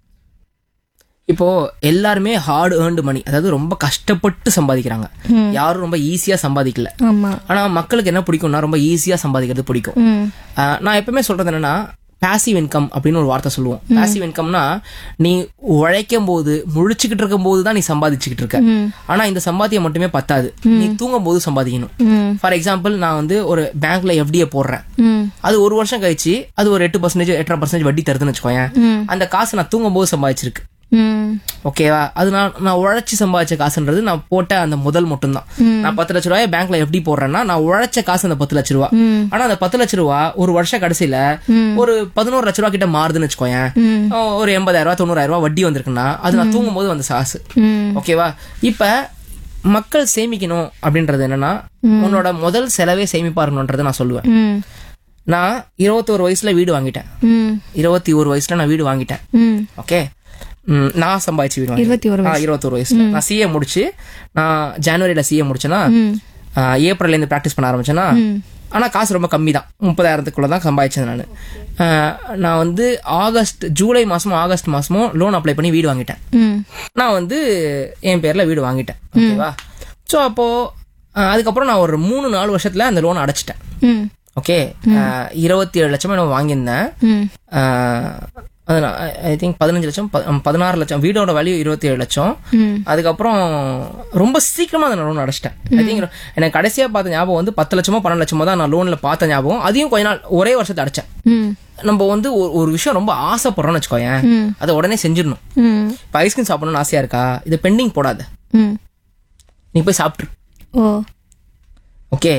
இப்போ எல்லாருமே ஹார்ட் ஏர்ன்டு மணி அதாவது ரொம்ப கஷ்டப்பட்டு சம்பாதிக்கிறாங்க யாரும் ரொம்ப ஈஸியா சம்பாதிக்கல ஆமாம் ஆனா மக்களுக்கு என்ன பிடிக்கும்னா ரொம்ப ஈஸியா சம்பாதிக்கிறது பிடிக்கும் ம் ஆஹ் நான் எப்பவுமே சொல்றது என்னன்னா பாசிவ் இன்கம் அப்படின்னு ஒரு வார்த்தை சொல்லுவோம் பாசிவ் இன்கம்னா நீ உழைக்கும் போது முழிச்சுக்கிட்டு இருக்கும் போது தான் நீ சம்பாதிச்சுக்கிட்டு இருக்க ஆனா இந்த சம்பாத்தியம் மட்டுமே பத்தாது நீ தூங்கும் போது சம்பாதிக்கணும் ம் ஃபார் எக்ஸாம்பிள் நான் வந்து ஒரு பேங்க்ல எஃப்டிஏ போடுறேன் ம் அது ஒரு வருஷம் கழிச்சு அது ஒரு எட்டு பர்சன்டேஜ் எட்டரை பர்சன்டேஜ் வட்டி தருதுன்னு வச்சுக்கோயேன் ம். அந்த காசு நான் தூங்கும் போது சம்பாதிச்சிருக்கு ம் ஓகேவா அது நான் நான் உழைச்சி சம்பாதிச்ச காசுன்றது நான் போட்ட அந்த முதல் மட்டும்தான் நான் பத்து லட்ச ரூபாய் பேங்க்ல எப்படி போடுறேன்னா நான் உழைச்ச காசு அந்த பத்து லட்ச ரூபா ஆனா அந்த பத்து லட்ச ரூபா ஒரு வருஷம் கடைசியில ஒரு பதினோரு லட்ச ரூபா கிட்ட மாறுதுன்னு வச்சுக்கோயேன் ஒரு எண்பதாயிரம் ரூபாய் தொண்ணூறாயிரம் ரூபாய் வட்டி வந்திருக்குன்னா அது நான் தூங்கும் போது வந்த காசு ம் ஓகேவா இப்ப மக்கள் சேமிக்கணும் அப்படின்றது என்னன்னா உன்னோட முதல் செலவே சேமிப்பா இருக்கணும்ன்றதை நான் சொல்லுவேன் ம் நான் இருபத்தோரு வயசுல வீடு வாங்கிட்டேன் ம் இருபத்தி ஒரு வயசுல நான் வீடு வாங்கிட்டேன் ம் ஓகே ம், நான் சம்பாதிச்சு வீடு இருபத்தி ஒரு வாங்கிட்டேன் இருபத்தொரு வயசுல நான் சிஏ முடிச்சு நான் ஜனவரியில சிஏ முடிச்சேன்னா ம் ஏப்ரல்ல இருந்து ப்ராக்டிஸ் பண்ண ஆரம்பிச்சேன்னா ஆனா காசு ரொம்ப கம்மி தான் முப்பதாயிரத்துக்குள்ள தான் சம்பாதிச்சேன் நான் நான் வந்து ஆகஸ்ட் ஜூலை மாசமும் ஆகஸ்ட் மாசமும் லோன் அப்ளை பண்ணி வீடு வாங்கிட்டேன் ம் நான் வந்து என் பேர்ல வீடு வாங்கிட்டேன் ஓகேவா ஸோ அப்போ அஹ், அதுக்கப்புறம் நான் ஒரு மூணு நாலு வருஷத்துல அந்த லோன் அடைச்சிட்டேன் ம் ஓகே இருபத்தி ஏழு லட்சம் நான் வாங்கியிருந்தேன் ம் ஐ திங்க் பதினஞ்சு லட்சம் ப- ம், பதினாறு லட்சம் வீடோட வேல்யூ இருபத்தி ஏழு லட்சம் ம் அதுக்கப்புறம் ரொம்ப சீக்கிரமா அந்த லோன் அடைச்சிட்டேன் ஐ திங்க் எனக்கு கடைசியா பார்த்த ஞாபகம் வந்து பத்து லட்சமோ பன்னெண்டு லட்சமோ தான் நான் லோன்ல பார்த்த ஞாபகம் அதையும் கொஞ்ச நாள் ஒரே வருஷத்தை அடைச்சேன் ம் நம்ம வந்து ஒரு- ஒரு விஷயம் ரொம்ப ஆசைப்படுறோம்னு வச்சுக்கோயேன் ம். அதை உடனே செஞ்சிடணும் ம் இப்போ ஐஸ்கிரீம் சாப்பிடணும்னு ஆசையா இருக்கா இதை பெண்டிங் போடாத ம் நீ போய் சாப்பிட்ரு ஓ ஓகே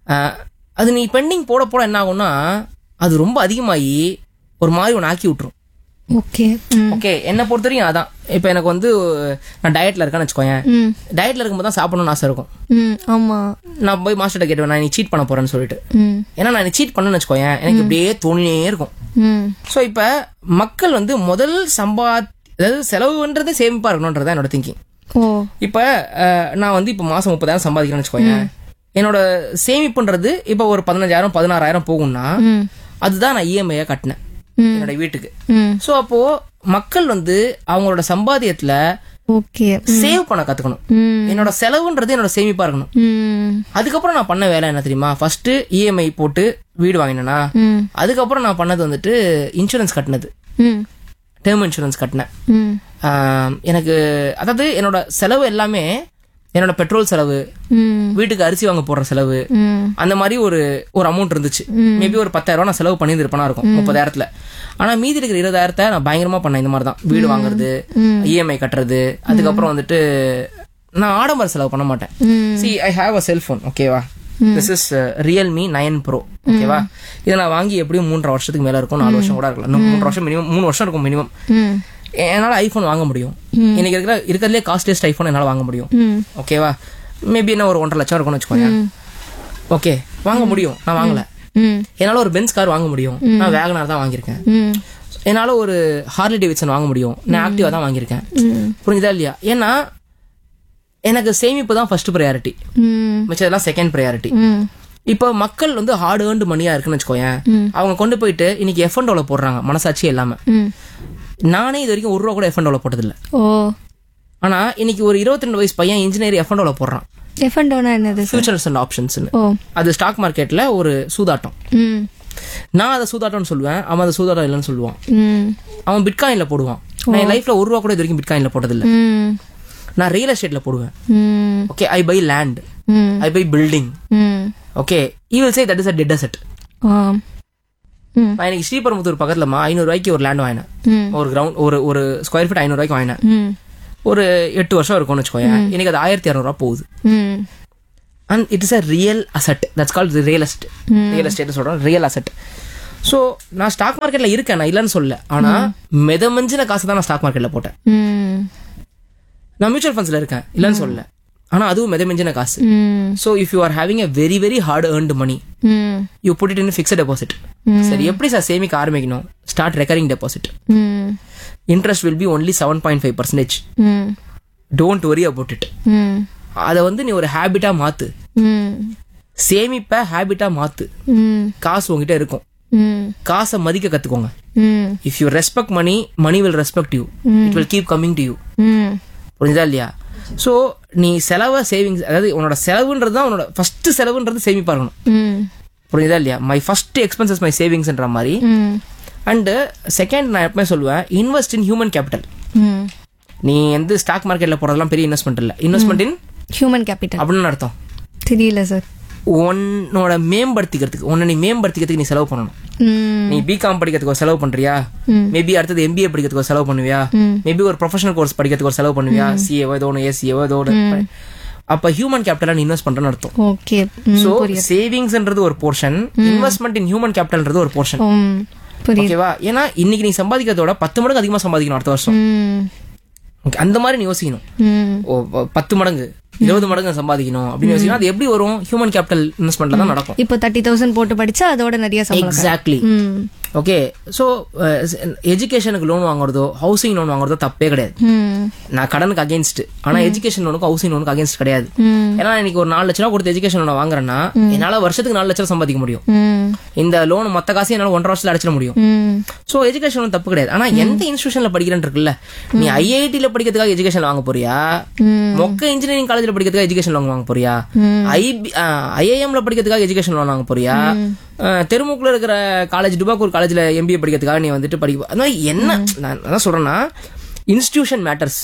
அது நீ பெண்டிங் போட போட என்ன ஆகும்னா அது ரொம்ப அதிகமாகி ஒரு மாதிரி ஒன்று ஆக்கி விட்டுரும் ஓகே ம் ஓகே என்னை பொறுத்த வரைக்கும் அதான் இப்போ எனக்கு வந்து நான் டயட்ல இருக்கேன்னு வச்சுக்கோயேன் ம் டயட்ல இருக்கும்போது தான் சாப்பிடணும்னு ஆசை இருக்கும் ம் ஆமாம் நான் போய் மாஸ்டர்கிட்ட கேட்டுவேன் நான் நீ சீட் பண்ண போறேன்னு சொல்லிட்டு ம் ஏன்னா நான் சீட் பண்ணேன்னு வச்சுக்கோயேன் எனக்கு இப்படியே தோணினே இருக்கும் ம் ஸோ இப்போ மக்கள் வந்து முதல் சம்பா அதாவது செலவுன்றதே சேமிப்பா இருக்கணும்ன்றதான் என்னோட திங்கிங் ஓ இப்போ நான் வந்து இப்போ மாசம் முப்பதாயிரம் சம்பாதிக்கிறேன்னு வச்சுக்கோயேன் என்னோட சேமிப்புன்றது இப்போ ஒரு பதினஞ்சாயிரம் பதினாறாயிரம் போகும்னா ம் அதுதான் நான் இஎம்ஐயா கட்டினேன் ம். என்னோட வீட்டுக்கு ம் ஸோ அப்போ மக்கள் வந்து அவங்களோட சம்பாத்தியத்துல ஓகே சேவ் பண்ண கத்துக்கணும் ம் என்னோட செலவுன்றது என்னோட சேமிப்பா இருக்கணும் ம் அதுக்கப்புறம் நான் பண்ண வேலை என்ன தெரியுமா ஃபர்ஸ்ட் இஎம்ஐ போட்டு வீடு வாங்கினேனா ம் அதுக்கப்புறம் நான் பண்ணது வந்துட்டு இன்சூரன்ஸ் கட்டினது ம் டேர்ம் இன்சூரன்ஸ் கட்டினேன் ம் ஆம், எனக்கு அதாவது என்னோட செலவு எல்லாமே என்னோட பெட்ரோல் செலவு ம் வீட்டுக்கு அரிசி வாங்க போடுற செலவு ம் அந்த மாதிரி ஒரு ஒரு அமௌண்ட் இருந்துச்சு மேபி ஒரு பத்தாயிரம் ரூபாய் நான் செலவு பண்ணியிருப்பேனா இருக்கும் முப்பதாயிரத்துல ஆனா மீதி இருக்கிற இருபதாயிரத்தை நான் பயங்கரமா பண்ணேன் இந்த மாதிரி தான் வீடு வாங்குறது இஎம்ஐ கட்டுறது அதுக்கப்புறம் வந்துட்டு நான் ஆடம்பர செலவு பண்ண மாட்டேன் ம். See I have a cellphone ஓகேவா this is Realme nine pro ஓகேவா இதை நான் வாங்கி எப்படியும் மூன்றரை வருஷத்துக்கு மேல இருக்கும் நாலு வருஷம் கூட இருக்கலாம் இன்னும் மூன்று வருஷம் மினிமம் மூணு வருஷம் இருக்கும் மினிமம் ம் என்னால ஐபோன் வாங்க முடியும் இன்னைக்கு இருக்கிற இருக்கிறதுலே காஸ்ட்லியஸ்ட் ஐபோன் என்னால வாங்க முடியும் ம் ஓகேவா மேபி என்ன ஒரு ஒன்றரை லட்சம் இருக்கும்னு வச்சுக்கோங்க ஓகே வாங்க முடியும் நான் வாங்கல ம் என்னால ஒரு பென்ஸ் கார் வாங்க முடியும் நான் வேகனார் தான் வாங்கியிருக்கேன் ம் என்னால ஒரு ஹார்லி டேவிட்சன் வாங்க முடியும் நான் ஆக்டிவா தான் வாங்கியிருக்கேன் ம் புரிஞ்சுதா இல்லையா ஏன்னா எனக்கு சேமிப்பு தான் ஃபர்ஸ்ட் ப்ரையாரிட்டி ம் மிச்சதெல்லாம் செகண்ட் ப்ரையாரிட்டி ம் இப்போ மக்கள் வந்து ஹார்ட் ஏர்ன்டு மணியா இருக்குன்னு வச்சுக்கோயேன் அவங்க கொண்டு போயிட்டு இன்னைக்கு எஃப்என்டோல போடுறாங்க மனசாட்சி இல்லாம ம் நானே இது வரைக்கும் ஒரு ரூபா கூட எஃப்என்டோல போட்டதில்ல ஓ ஆனா இன்னைக்கு ஒரு 22 வயசு பையன் இன்ஜினியர் எஃப்என்டோல போடுறான் எஃப்என்டோனா என்னது சார் ஃபியூச்சர்ஸ் அண்ட் ஆப்ஷன்ஸ்னு ஓ அது ஸ்டாக் மார்க்கெட்ல ஒரு சூதாட்டம் ம் நான் அதை சூதாட்டம்னு சொல்லுவேன் அவன் அதை சூதாட்டம் இல்லைன்னு சொல்லுவான் ம் அவன் பிட்காயின்ல போடுவான் நான் என் லைஃப்ல ஒரு ரூபா கூட இது வரைக்கும் பிட்காயின்ல போட்டதில்ல ம் நான் ரியல் எஸ்டேட்ல போடுவேன் ம் okay I buy land hmm I buy building hmm okay we will say that is a dead asset ah hmm நான் இன்னைக்கு ஸ்ரீபெரும்புத்தூர் பக்கத்துலமா ஐநூறு ரூபாய்க்கு ஒரு லேண்ட் வாங்கினேன் ம் ஒரு கிரவுண்ட் ஒரு ஒரு ஸ்கொயர் ஃபீட் ஐநூறு ரூபாய்க்கு வாங்கினேன் ம் ஒரு எட்டு வருஷம் இருக்கும்னு வச்சுக்கோங்க இன்னைக்கு அது ஆயிரத்தி இரநூறுவா போகுது ம் and it is a real asset that's called real estate real estate சொல்றோம் ரியல் அசட் ஸோ நான் ஸ்டாக் மார்க்கெட்ல இருக்கேன் நான் இல்லைன்னு சொல்ல ஆனா மிதமஞ்சின காசு தான் நான் ஸ்டாக் மார்க்கெட்ல போட்டேன் ம் நான் மியூச்சுவல் ஃபண்ட்ஸ்ல இருக்கேன் இல்லைன்னு சொல்ல ஆனா அதுவும் மிதமிஞ்சின காசு ம் so if you are having a very very hard earned money hmm you put it in fixed deposit சரி எப்படி சார் சேமிக்க ஆரம்பிக்கணும் start recurring deposit hmm interest will be only seven point five percentage hmm don't worry about it ம் அதை வந்து நீ ஒரு ஹேபிட்டா மாத்து ம் சேமிப்ப ஹேபிட்டா மாத்து ம் காசு உங்ககிட்ட இருக்கும் ம் காசை மதிக்க கத்துக்கோங்க ம் if you respect money money will respect you it will keep coming to you ம் புரிஞ்சுதா இல்லையா ஸோ நீ செலவை சேவிங்ஸ் அதாவது உன்னோட செலவுன்றது தான் உன்னோட ஃபர்ஸ்ட் செலவுன்றது சேமிப்பா இருக்கணும் ம் புரியுதா இல்லையா மை ஃபர்ஸ்ட் எக்ஸ்பென்சஸ் மை சேவிங்ஸ்ன்ற மாதிரி ம் அண்டு செகண்ட் நான் எப்பவுமே சொல்லுவேன் இன்வெஸ்ட் இன் ஹியூமன் கேபிட்டல் ம் நீ வந்து ஸ்டாக் மார்க்கெட்ல போறதெல்லாம் பெரிய இன்வெஸ்ட்மெண்ட் இல்ல இன்வெஸ்ட்மெண்ட் இன் ஹியூமன் கேபிட்டல் அப்படின்னு அர்த்தம் தெரியல சார் உன்னோட மேம்படுத்திக்கிறதுக்கு உன்னை நீ மேம்படுத்திக்கிறதுக்கு நீ செலவு பண்ணணும் ம் நீ பிகாம் படிக்கிறதுக்கு ஒரு செலவு பண்றியா ம். மேபி அடுத்தது எம்பிஏ படிக்கிறதுக்கு ஒரு செலவு பண்ணுவியா ம். மேபி ஒரு ப்ரொஃபஷனல் கோர்ஸ் படிக்கிறதுக்கு ஒரு செலவு பண்ணுவியா சிஏவோ ஏதோ ஒன்று ஏசிஏவோ ஏதோ ஒன்று அப்ப ஹியூமன் கேபிட்டலா நீ இன்வெஸ்ட் பண்றேன்னு அர்த்தம் ஓகே சோ சேவிங்ஸ்ன்றது ஒரு போர்ஷன் இன்வெஸ்ட்மெண்ட் இன் ஹியூமன் கேபிட்டல்ன்றது ஒரு போர்ஷன் ம் புரியுது ஓகேவா ஏன்னா இன்னைக்கு நீ சம்பாதிக்கிறதோட பத்து மடங்கு அதிகமா சம்பாதிக்கணும் அடுத்த வருஷம் ம் Okay, அந்த மாதிரி நீ யோசிக்கணும் ம் ஓ, ப- பத்து மடங்கு இருபது மடங்கு சம்பாதிக்கணும் அப்படின்னு யோசிக்கணும் அது எப்படி வரும் ஹியூமன் கேபிட்டல் இன்வெஸ்ட்மெண்ட்ல தான் நடக்கும் இப்போ தேர்ட்டி தௌசண்ட் போட்டு படிச்சா அதோட நிறைய சம்பளம் எக்ஸாக்ட்லி ம் ஓகே ஸோ எஜுகேஷனுக்கு லோன் வாங்குறதோ ஹவுசிங் லோன் வாங்குறதோ தப்பே கிடையாது ம் நான் கடனுக்கு அகேன்ஸ்ட் ஆனா எஜுகேஷன் லோனுக்கு ஹவுசிங் லோனுக்கு அகேன்ஸ்ட் கிடையாது ம் ஏன்னா இன்னைக்கு ஒரு நாலு லட்ச ரூபா கொடுத்து எஜுகேஷன் லோன் வாங்குறேன்னா என்னால வருஷத்துக்கு நாலு லட்ச ரூபா சம்பாதிக்க முடியும் ம் இந்த லோன் மொத்த காசு என்னால ஒன்றரை வருஷத்துல அடைச்சிட முடியும் ம் சோ எஜுகேஷன் ஒன்றும் தப்பு கிடையாது ஆனா எந்த இன்ஸ்டியூஷன்ல படிக்கிறேன்னு இருக்குல்ல நீ ஐஐடில படிக்கிறதுக்காக எஜுகேஷன் வாங்க போறியா ம் மொக்க இன்ஜினியரிங் காலேஜ்ல படிக்கிறதுக்காக எஜுகேஷன் லோன் வாங்க போறியா ம். ஐபி ஐஐஎம்ல படிக்கிறதுக்காக எஜுகேஷன் லோன் வாங்க போறியா அஹ், தெருமுக்குல இருக்கிற காலேஜ் டுபாக்கூர் காலேஜ்ல எம்பிஏ படிக்கிறதுக்காக நீ வந்துட்டு படிக்க அந்த மாதிரி என்ன நான் என்ன சொல்றேன்னா இன்ஸ்டிடியூஷன் மேட்டர்ஸ்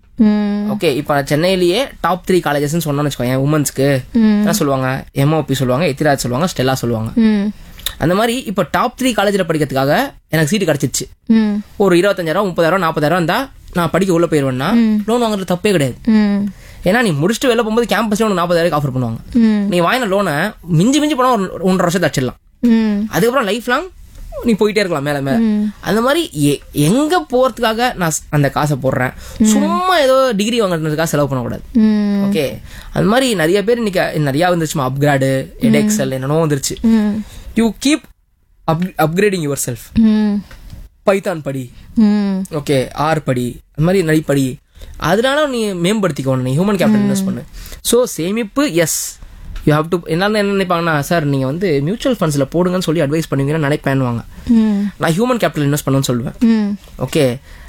ம் ஓகே இப்போ நான் சென்னையிலேயே டாப் த்ரீ காலேஜஸ்னு சொன்னோன்னு வச்சுக்கோங்க உமன்ஸ்க்கு என்ன சொல்லுவாங்க எம்ஓபி சொல்லுவாங்க எத்திராஜ் சொல்லுவாங்க ஸ்டெல்லா சொல்லுவாங்க ம் அந்த மாதிரி இப்போ டாப் த்ரீ காலேஜ்ல படிக்கிறதுக்காக எனக்கு சீட்டு கிடைச்சிருச்சு ம் ஒரு இருபத்தஞ்சாயிரம் முப்பதாயிரம் நாற்பதாயிரம் இருந்தா நான் படிக்க உள்ள போயிருவேன்னா லோன் வாங்குறது தப்பே கிடையாது ம் ஏன்னா நீ முடிச்சுட்டு வெளில போகும்போது கேம்பஸ்ல உனக்கு நாற்பதாயிரம் ஆஃபர் பண்ணுவாங்க ம் நீ வாங்கின லோனை மிஞ்சி மிஞ்சி போனா ஒரு ஒன்றரை வருஷத்தை அடிச்சிடலாம் ம் அதுக்கப்புறம் லைஃப் லாங் நீ போயிட்டே இருக்கலாம் மேல மேல அந்த மாதிரி எ- எங்க போறதுக்காக நான் ஸ்- அந்த காசை போடுறேன் சும்மா ஏதோ டிகிரி வாங்குறதுக்காக செலவு பண்ணக்கூடாது ம் ஓகே அது மாதிரி நிறைய பேர் இன்னைக்கு நிறைய வந்துருச்சுமா அப்கிரேடு எடெக்ஸல் என்னென்னோ வந்துருச்சு ம் you keep up upgrading your self hmm Python படி ம் ஓகே ஆர் படி அந்த மாதிரி நிறைய படி அதனால நீ மேம்படுத்திக்கணும் நீ ஹியூமன் கேபிட்டல் இன்வெஸ்ட் பண்ணு ஸோ சேமிப்பு எஸ் யூ ஹாவ் டு என்ன என்ன நினைப்பாங்கன்னா சார் நீங்க வந்து மியூச்சுவல் ஃபண்ட்ஸ்ல போடுங்கன்னு சொல்லி அட்வைஸ் பண்ணுவீங்கன்னு நினைப்பேன்னுவாங்க ம் நான் ஹியூமன் கேபிட்டல் இன்வெஸ்ட் பண்ணுன்னு சொல்லுவேன் ம் ஓகே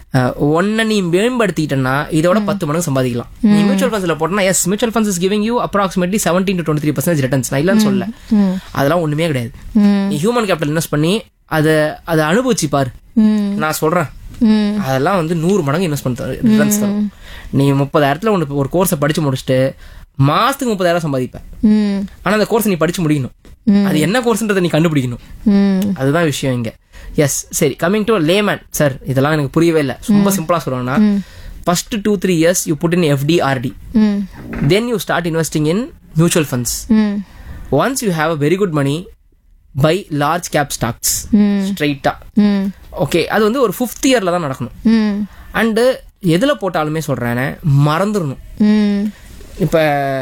ஒன்ன நீ மேம்படுத்திட்டேன்னா இதோட பத்து மடங்கு சம்பாதிக்கலாம் நீ மியூச்சுவல் ஃபண்ட்ஸ்ல போட்டனா yes mutual funds is giving you approximately seventeen to twenty three percentage returns நான் இல்லைன்னு சொல்ல ம் அதெல்லாம் ஒண்ணுமே கிடையாது ம் நீ ஹியூமன் கேபிட்டல் இன்வெஸ்ட் பண்ணி அதை அதை அனுபவிச்சு பாரு ம் நான் சொல்றேன் ம் அதெல்லாம் வந்து நூறு மடங்கு இன்வெஸ்ட் பண்ண ரிட்டர்ன்ஸ் தரும் நீ முப்பதாயிரத்துல ஒன்று ஒரு கோர்ஸை படிச்சு முடிச்சுட்டு மாசத்துக்கு முப்பதாயிரம் சம்பாதிப்ப ம் ஆனா அந்த கோர்ஸ் நீ படிச்சு முடிக்கணும் அது என்ன கோர்ஸ்ன்றதை நீ கண்டுபிடிக்கணும் ம் அதுதான் விஷயம் இங்க எஸ் சரி கமிங் டு லேமேன் சார் இதெல்லாம் எனக்கு புரியவே இல்லை ரொம்ப சிம்பிளா சொல்றேன்னா first two three years you put in FD RD hmm then you start investing in mutual funds hmm once you have a very good money buy large cap stocks ம் ஸ்ட்ரைட்டா ம் ஓகே அது வந்து ஒரு ஃபிஃப்த் இயர்ல தான் நடக்கணும் ம் அண்டு எதுல போட்டாலுமே சொல்றேன் மறந்துடணும் ம் இப்ப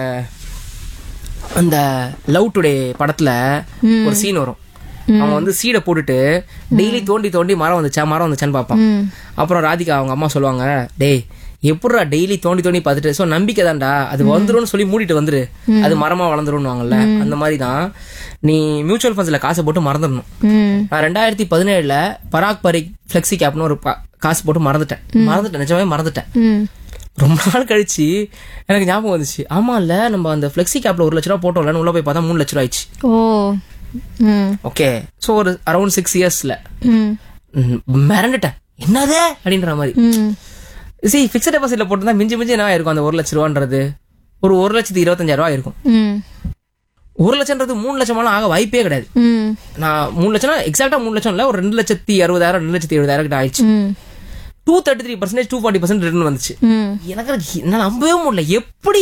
அந்த லவ் டுடே படத்துல ஒரு சீன் வரும் அவன் வந்து சீடை போட்டுட்டு டெய்லி தோண்டி தோண்டி மரம் வந்துச்சா மரம் வந்துச்சான்னு பார்ப்பான் ம் அப்புறம் ராதிகா அவங்க அம்மா சொல்லுவாங்க டேய் எப்படிடா டெய்லி தோண்டி தோண்டி பார்த்துட்டு ஸோ நம்பிக்கை தான்டா அது வந்துரும்னு சொல்லி மூடிட்டு வந்துரு அது மரமா வளர்ந்துரும்னுவாங்கல்ல அந்த மாதிரி தான் நீ மியூச்சுவல் ஃபண்ட்ஸ்ல காசை போட்டு மறந்துடணும் ம் நான் ரெண்டாயிரத்தி பதினேழுல பராக் பரிக் ஃபிளெக்ஸி கேப்னு ஒரு பா- காசு போட்டு மறந்துட்டேன் மறந்துட்டேன் நிஜமாவே மறந்துட்டேன் ம் ரொம்ப நாள் கழிச்சு எனக்கு ஞாபகம் வந்துச்சு ஆமா இல்ல நம்ம அந்த ஃபிளெக்ஸி கேப்ல ஒரு லட்ச ரூபா போட்டோம்ல உள்ள போய் பார்த்தா மூணு லட்ச ரூபா ஆயிடுச்சு ஓ ம் ஓகே ஸோ ஒரு அரௌண்ட் சிக்ஸ் இயர்ஸ்ல ம் மிரண்டுட்டேன் என்னது அப்படின்ற மாதிரி ம் சி ஃபிக்ஸட் டெபாசிட்ல போட்டுதான் மிஞ்சி மிஞ்சி என்ன இருக்கும் அந்த ஒரு லட்ச ரூபான்றது ஒரு ஒரு லட்சத்தி இருபத்தஞ்சாயிரம் ரூபாய் இருக்கும் ம் ஒரு லட்சம்ன்றது மூணு லட்சமாலாம் ஆக வாய்ப்பே கிடையாது ம் நான் மூணு லட்சம்னா எக்ஸாக்டா மூணு லட்சம் இல்ல ஒரு ரெண்டு லட்சத்தி அறுபதாயிரம் ரெண்டு லட்சத்தி எழுபதாயிரம் கிட்ட ஆயிடுச்சு ம் to thirty three percentage to forty percent return வந்துச்சு ம் எனக்கு அது என்னால நம்பவே முடியல எப்படி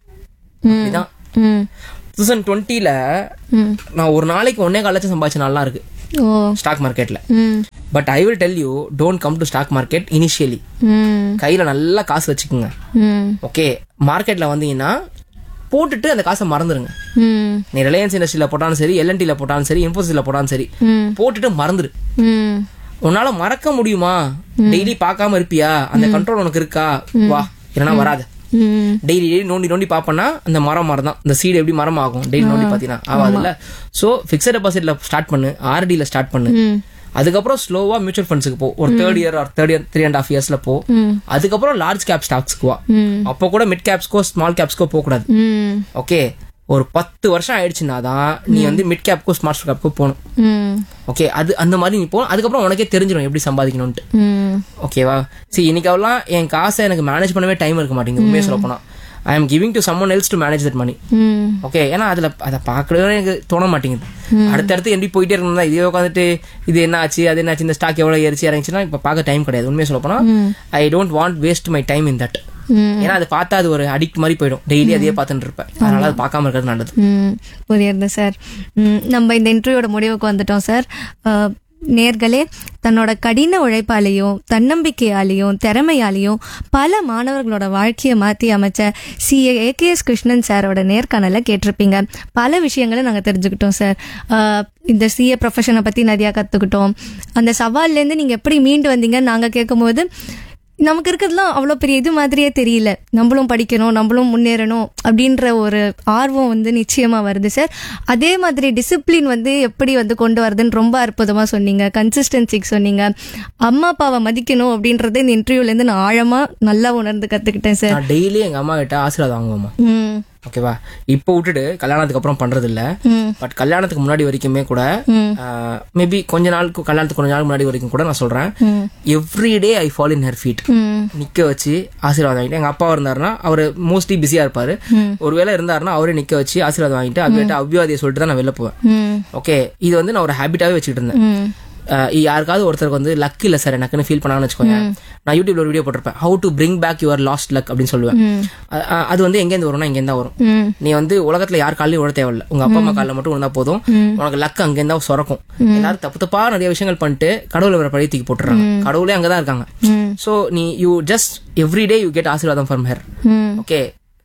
இதுதான் ம் டூ தௌசண்ட் டுவெண்ட்டில ம் நான் ஒரு நாளைக்கு ஒன்னே கால் லட்சம் சம்பாதிச்ச நாள்லாம் இருக்கு ஓ ஸ்டாக் மார்க்கெட்ல ம் but I will tell you don't come to stock market initially ம் கையில நல்லா காசு வச்சுக்கோங்க ம் ஓகே மார்க்கெட்ல வந்தீங்கன்னா போட்டுட்டு அந்த காசை மறந்துருங்க ம் நீ ரிலையன்ஸ் இண்டஸ்ட்ரியில போட்டாலும் சரி எல்என்டில போட்டாலும் சரி இன்ஃபோசிஸ்ல போட்டாலும் சரி ம் போட்டுட்டு மறந்துரு ம் உன்னால மறக்க முடியுமா டெய்லி பார்க்காம இருப்பியா அந்த கண்ட்ரோல் உனக்கு இருக்கா வா இல்லைன்னா வராது ம் டெய்லி டெய்லி நோண்டி நோண்டி பாப்பனா அந்த மரம் மரம் தான் இந்த சீடு எப்படி மரம் ஆகும் டெய்லி நோண்டி பாத்தீங்கன்னா ஆகாதுல்ல சோ பிக்சட் டெபாசிட்ல ஸ்டார்ட் பண்ணு ஆர்டில ஸ்டார்ட் பண்ணு ம் அதுக்கப்புறம் ஸ்லோவா மியூச்சுவல் ஃபண்ட்ஸுக்கு போ ஒரு third year or third year three and half இயர்ஸ்ல போ ம் அதுக்கப்புறம் லார்ஜ் கேப் ஸ்டாக்ஸ்க்கு வா ம் அப்போ கூட மிட் கேப்ஸ்க்கோ ஸ்மால் கேப்ஸ்க்கோ போக கூடாது ம் ஓகே ஒரு பத்து வருஷம் ஆயிடுச்சுன்னா தான் நீ வந்து மிட் கேப்க்கோ ஸ்மார்ட் கேப்க்கோ போகணும் ம் ஓகே அது அந்த மாதிரி நீ போ அதுக்கப்புறம் உனக்கே தெரிஞ்சிடும் எப்படி சம்பாதிக்கணும்ட்டு ம் ஓகேவா சரி இன்னைக்கு அவெல்லாம் என் காசை எனக்கு மேனேஜ் பண்ணவே டைம் இருக்க மாட்டேங்குது உண்மையை சொல்ல போனா I am giving to someone else to manage that money hmm okay ஏன்னா அதுல அதை பார்க்கவே எனக்கு தோண மாட்டேங்குது அடுத்தடுத்து எப்படி போயிட்டே இருக்கணும் தான் இதே உட்காந்துட்டு இது என்ன ஆச்சு அது என்ன ஆச்சு இந்த ஸ்டாக் எவ்வளவு ஏறிச்சு இறங்கிச்சுன்னா இப்ப பார்க்க டைம் கிடையாது உண்மையை சொல்ல போனா I don't want waste my time in that ம் ஏன்னா அது பார்த்தா அது ஒரு அடிக்ட் மாதிரி போயிடும் டெய்லி அதே பார்த்துட்டு இருப்பேன் அதனால அது பார்க்காம இருக்கிறது நல்லது ம் புரியுது சார் ம், நம்ம இந்த இன்டர்வியூட முடிவுக்கு வந்துட்டோம் சார் அஹ், நேர்களே தன்னோட கடின உழைப்பாலையும் தன்னம்பிக்கையாலையும் திறமையாலையும் பல மாணவர்களோட வாழ்க்கையை மாற்றி அமைச்ச சிஏ ஏகேஎஸ் கிருஷ்ணன் சாரோட நேர்காணலை கேட்டிருப்பீங்க பல விஷயங்களை நாங்கள் தெரிஞ்சுக்கிட்டோம் சார் அஹ், இந்த சிஏ ப்ரொஃபஷனை பற்றி நிறையா கற்றுக்கிட்டோம் அந்த சவால்லேருந்து நீங்கள் எப்படி மீண்டு வந்தீங்கன்னு நாங்கள் கேட்கும்போது நமக்கு இருக்கிறதுலாம் அவ்வளோ பெரிய இது மாதிரியே தெரியல நம்மளும் படிக்கணும் நம்மளும் முன்னேறணும் அப்படின்ற ஒரு ஆர்வம் வந்து நிச்சயமாக வருது சார் அதே மாதிரி டிசிப்ளின் வந்து எப்படி வந்து கொண்டு வரதுன்னு ரொம்ப அற்புதமாக சொன்னீங்க கன்சிஸ்டன்சிக்கு சொன்னீங்க அம்மா அப்பாவை மதிக்கணும் அப்படின்றத இந்த இன்டர்வியூலேருந்து நான் ஆழமாக நல்லா உணர்ந்து கற்றுக்கிட்டேன் சார் நான் டெய்லி எங்க அம்மா கிட்ட ஆசீர்வாதம் வாங்குவோமா ம் ஓகேவா இப்போ விட்டுட்டு கல்யாணத்துக்கு அப்புறம் பண்றது இல்ல ம் பட் கல்யாணத்துக்கு முன்னாடி வரைக்குமே கூட ம் மேபி கொஞ்ச நாளுக்கு கல்யாணத்துக்கு கொஞ்ச நாள் முன்னாடி வரைக்கும் கூட நான் சொல்றேன் ம் every day I follow in her feet ம் நிக்க வச்சு ஆசீர்வாதம் வாங்கிட்டு எங்க அப்பா இருந்தாருன்னா அவர் மோஸ்ட்லி பிஸியா இருப்பாரு ம். ஒருவேளை இருந்தாருன்னா அவரே நிக்க வச்சு ஆசீர்வாதம் வாங்கிட்டு அவர்கிட்ட அவ்வியாதியை சொல்லிட்டு தான் நான் வெளில போவேன் ம் ஓகே இது வந்து நான் ஒரு ஹேபிட்டாவே வச்சுக்கிட்டு இருந்தேன் ம் அஹ் யாருக்காவது ஒருத்தருக்கு வந்து லக் இல்ல சார் எனக்குன்னு ஃபீல் பண்ணாங்கன்னு வச்சுக்கோங்க நான் யூடியூப்ல ஒரு வீடியோ போட்டிருப்பேன் how to bring back your lost luck அப்படின்னு சொல்லுவேன் ம் அ- அ- அது வந்து எங்கேருந்து வரும்னா இங்கேருந்து தான் வரும் ம் நீ வந்து உலகத்துல யார் காலையும் விட தேவையில்ல உங்க அப்பா அம்மா காலில் மட்டும் விழுந்தா போதும் உனக்கு லக் அங்கேருந்தா சுரக்கும் எல்லாரும் தப்பு தப்பா நிறைய விஷயங்கள் பண்ணிட்டு கடவுளை வர பழைய தூக்கி போட்டுறாங்க கடவுளே அங்கதான் இருக்காங்க ம் சோ நீ you just every day you get ஆசீர்வாதம் ஃப்ரம் ஹெர் ம் ஓகே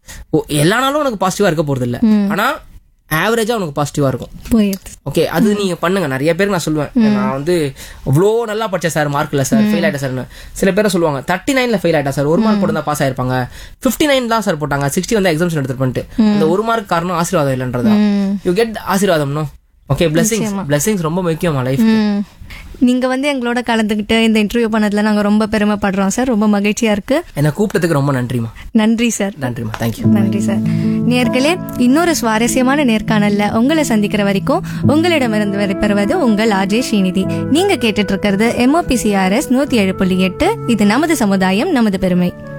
எல்லா நாளும் உனக்கு பாசிட்டிவா இருக்க போறது இல்ல ஆனா ஆவரேஜா உனக்கு பாசிட்டிவா இருக்கும் புரியுது ஓகே அது நீங்க பண்ணுங்க நிறைய பேருக்கு நான் சொல்லுவேன் நான் வந்து இவ்வளோ நல்லா படிச்சேன் சார் மார்க் இல்ல சார் ஃபெயில் ஆயிட்டேன் சார்னு சில பேர் சொல்லுவாங்க தேர்ட்டி நைன்ல ஃபெயில் ஆயிட்டா சார் ஒரு மார்க் போட்டு தான் பாஸ் ஆயிருப்பாங்க ஃபிஃப்டி நைன் தான் சார் போட்டாங்க சிக்ஸ்டி வந்து எக்ஸாம்ஸ் எடுத்து பண்ணிட்டு அந்த ஒரு மார்க் காரணம் ஆசீர்வாதம் இல்லைன்றதா ம் யூ கெட் ஆசீர்வாதம் நோ ஓகே பிளஸிங்ஸ் பிளஸிங்ஸ் ரொம்ப முக்கியமா லைஃப் ம். நீங்க வந்து எங்களோட கலந்துக்கிட்டு இந்த இன்டர்வியூ பண்ணதுல நாங்க ரொம்ப பெருமைப்படுறோம் சார் ரொம்ப மகிழ்ச்சியா இருக்கு என்னை கூப்பிட்டதுக்கு ரொம்ப நன்றிமா நன்றி சார் நன்றிமா தேங்க்யூ நன்றி சார் நேர்களே இன்னொரு சுவாரஸ்யமான நேர்காணல்ல உங்களை சந்திக்கிற வரைக்கும் உங்களிடமிருந்து விடைபெறுவது உங்கள் ஆர்ஜே ஸ்ரீநிதி நீங்க கேட்டுட்டு இருக்கிறது எம்ஓபிசிஆர்எஸ் நூத்தி ஏழு புள்ளி எட்டு இது நமது சமுதாயம் நமது பெருமை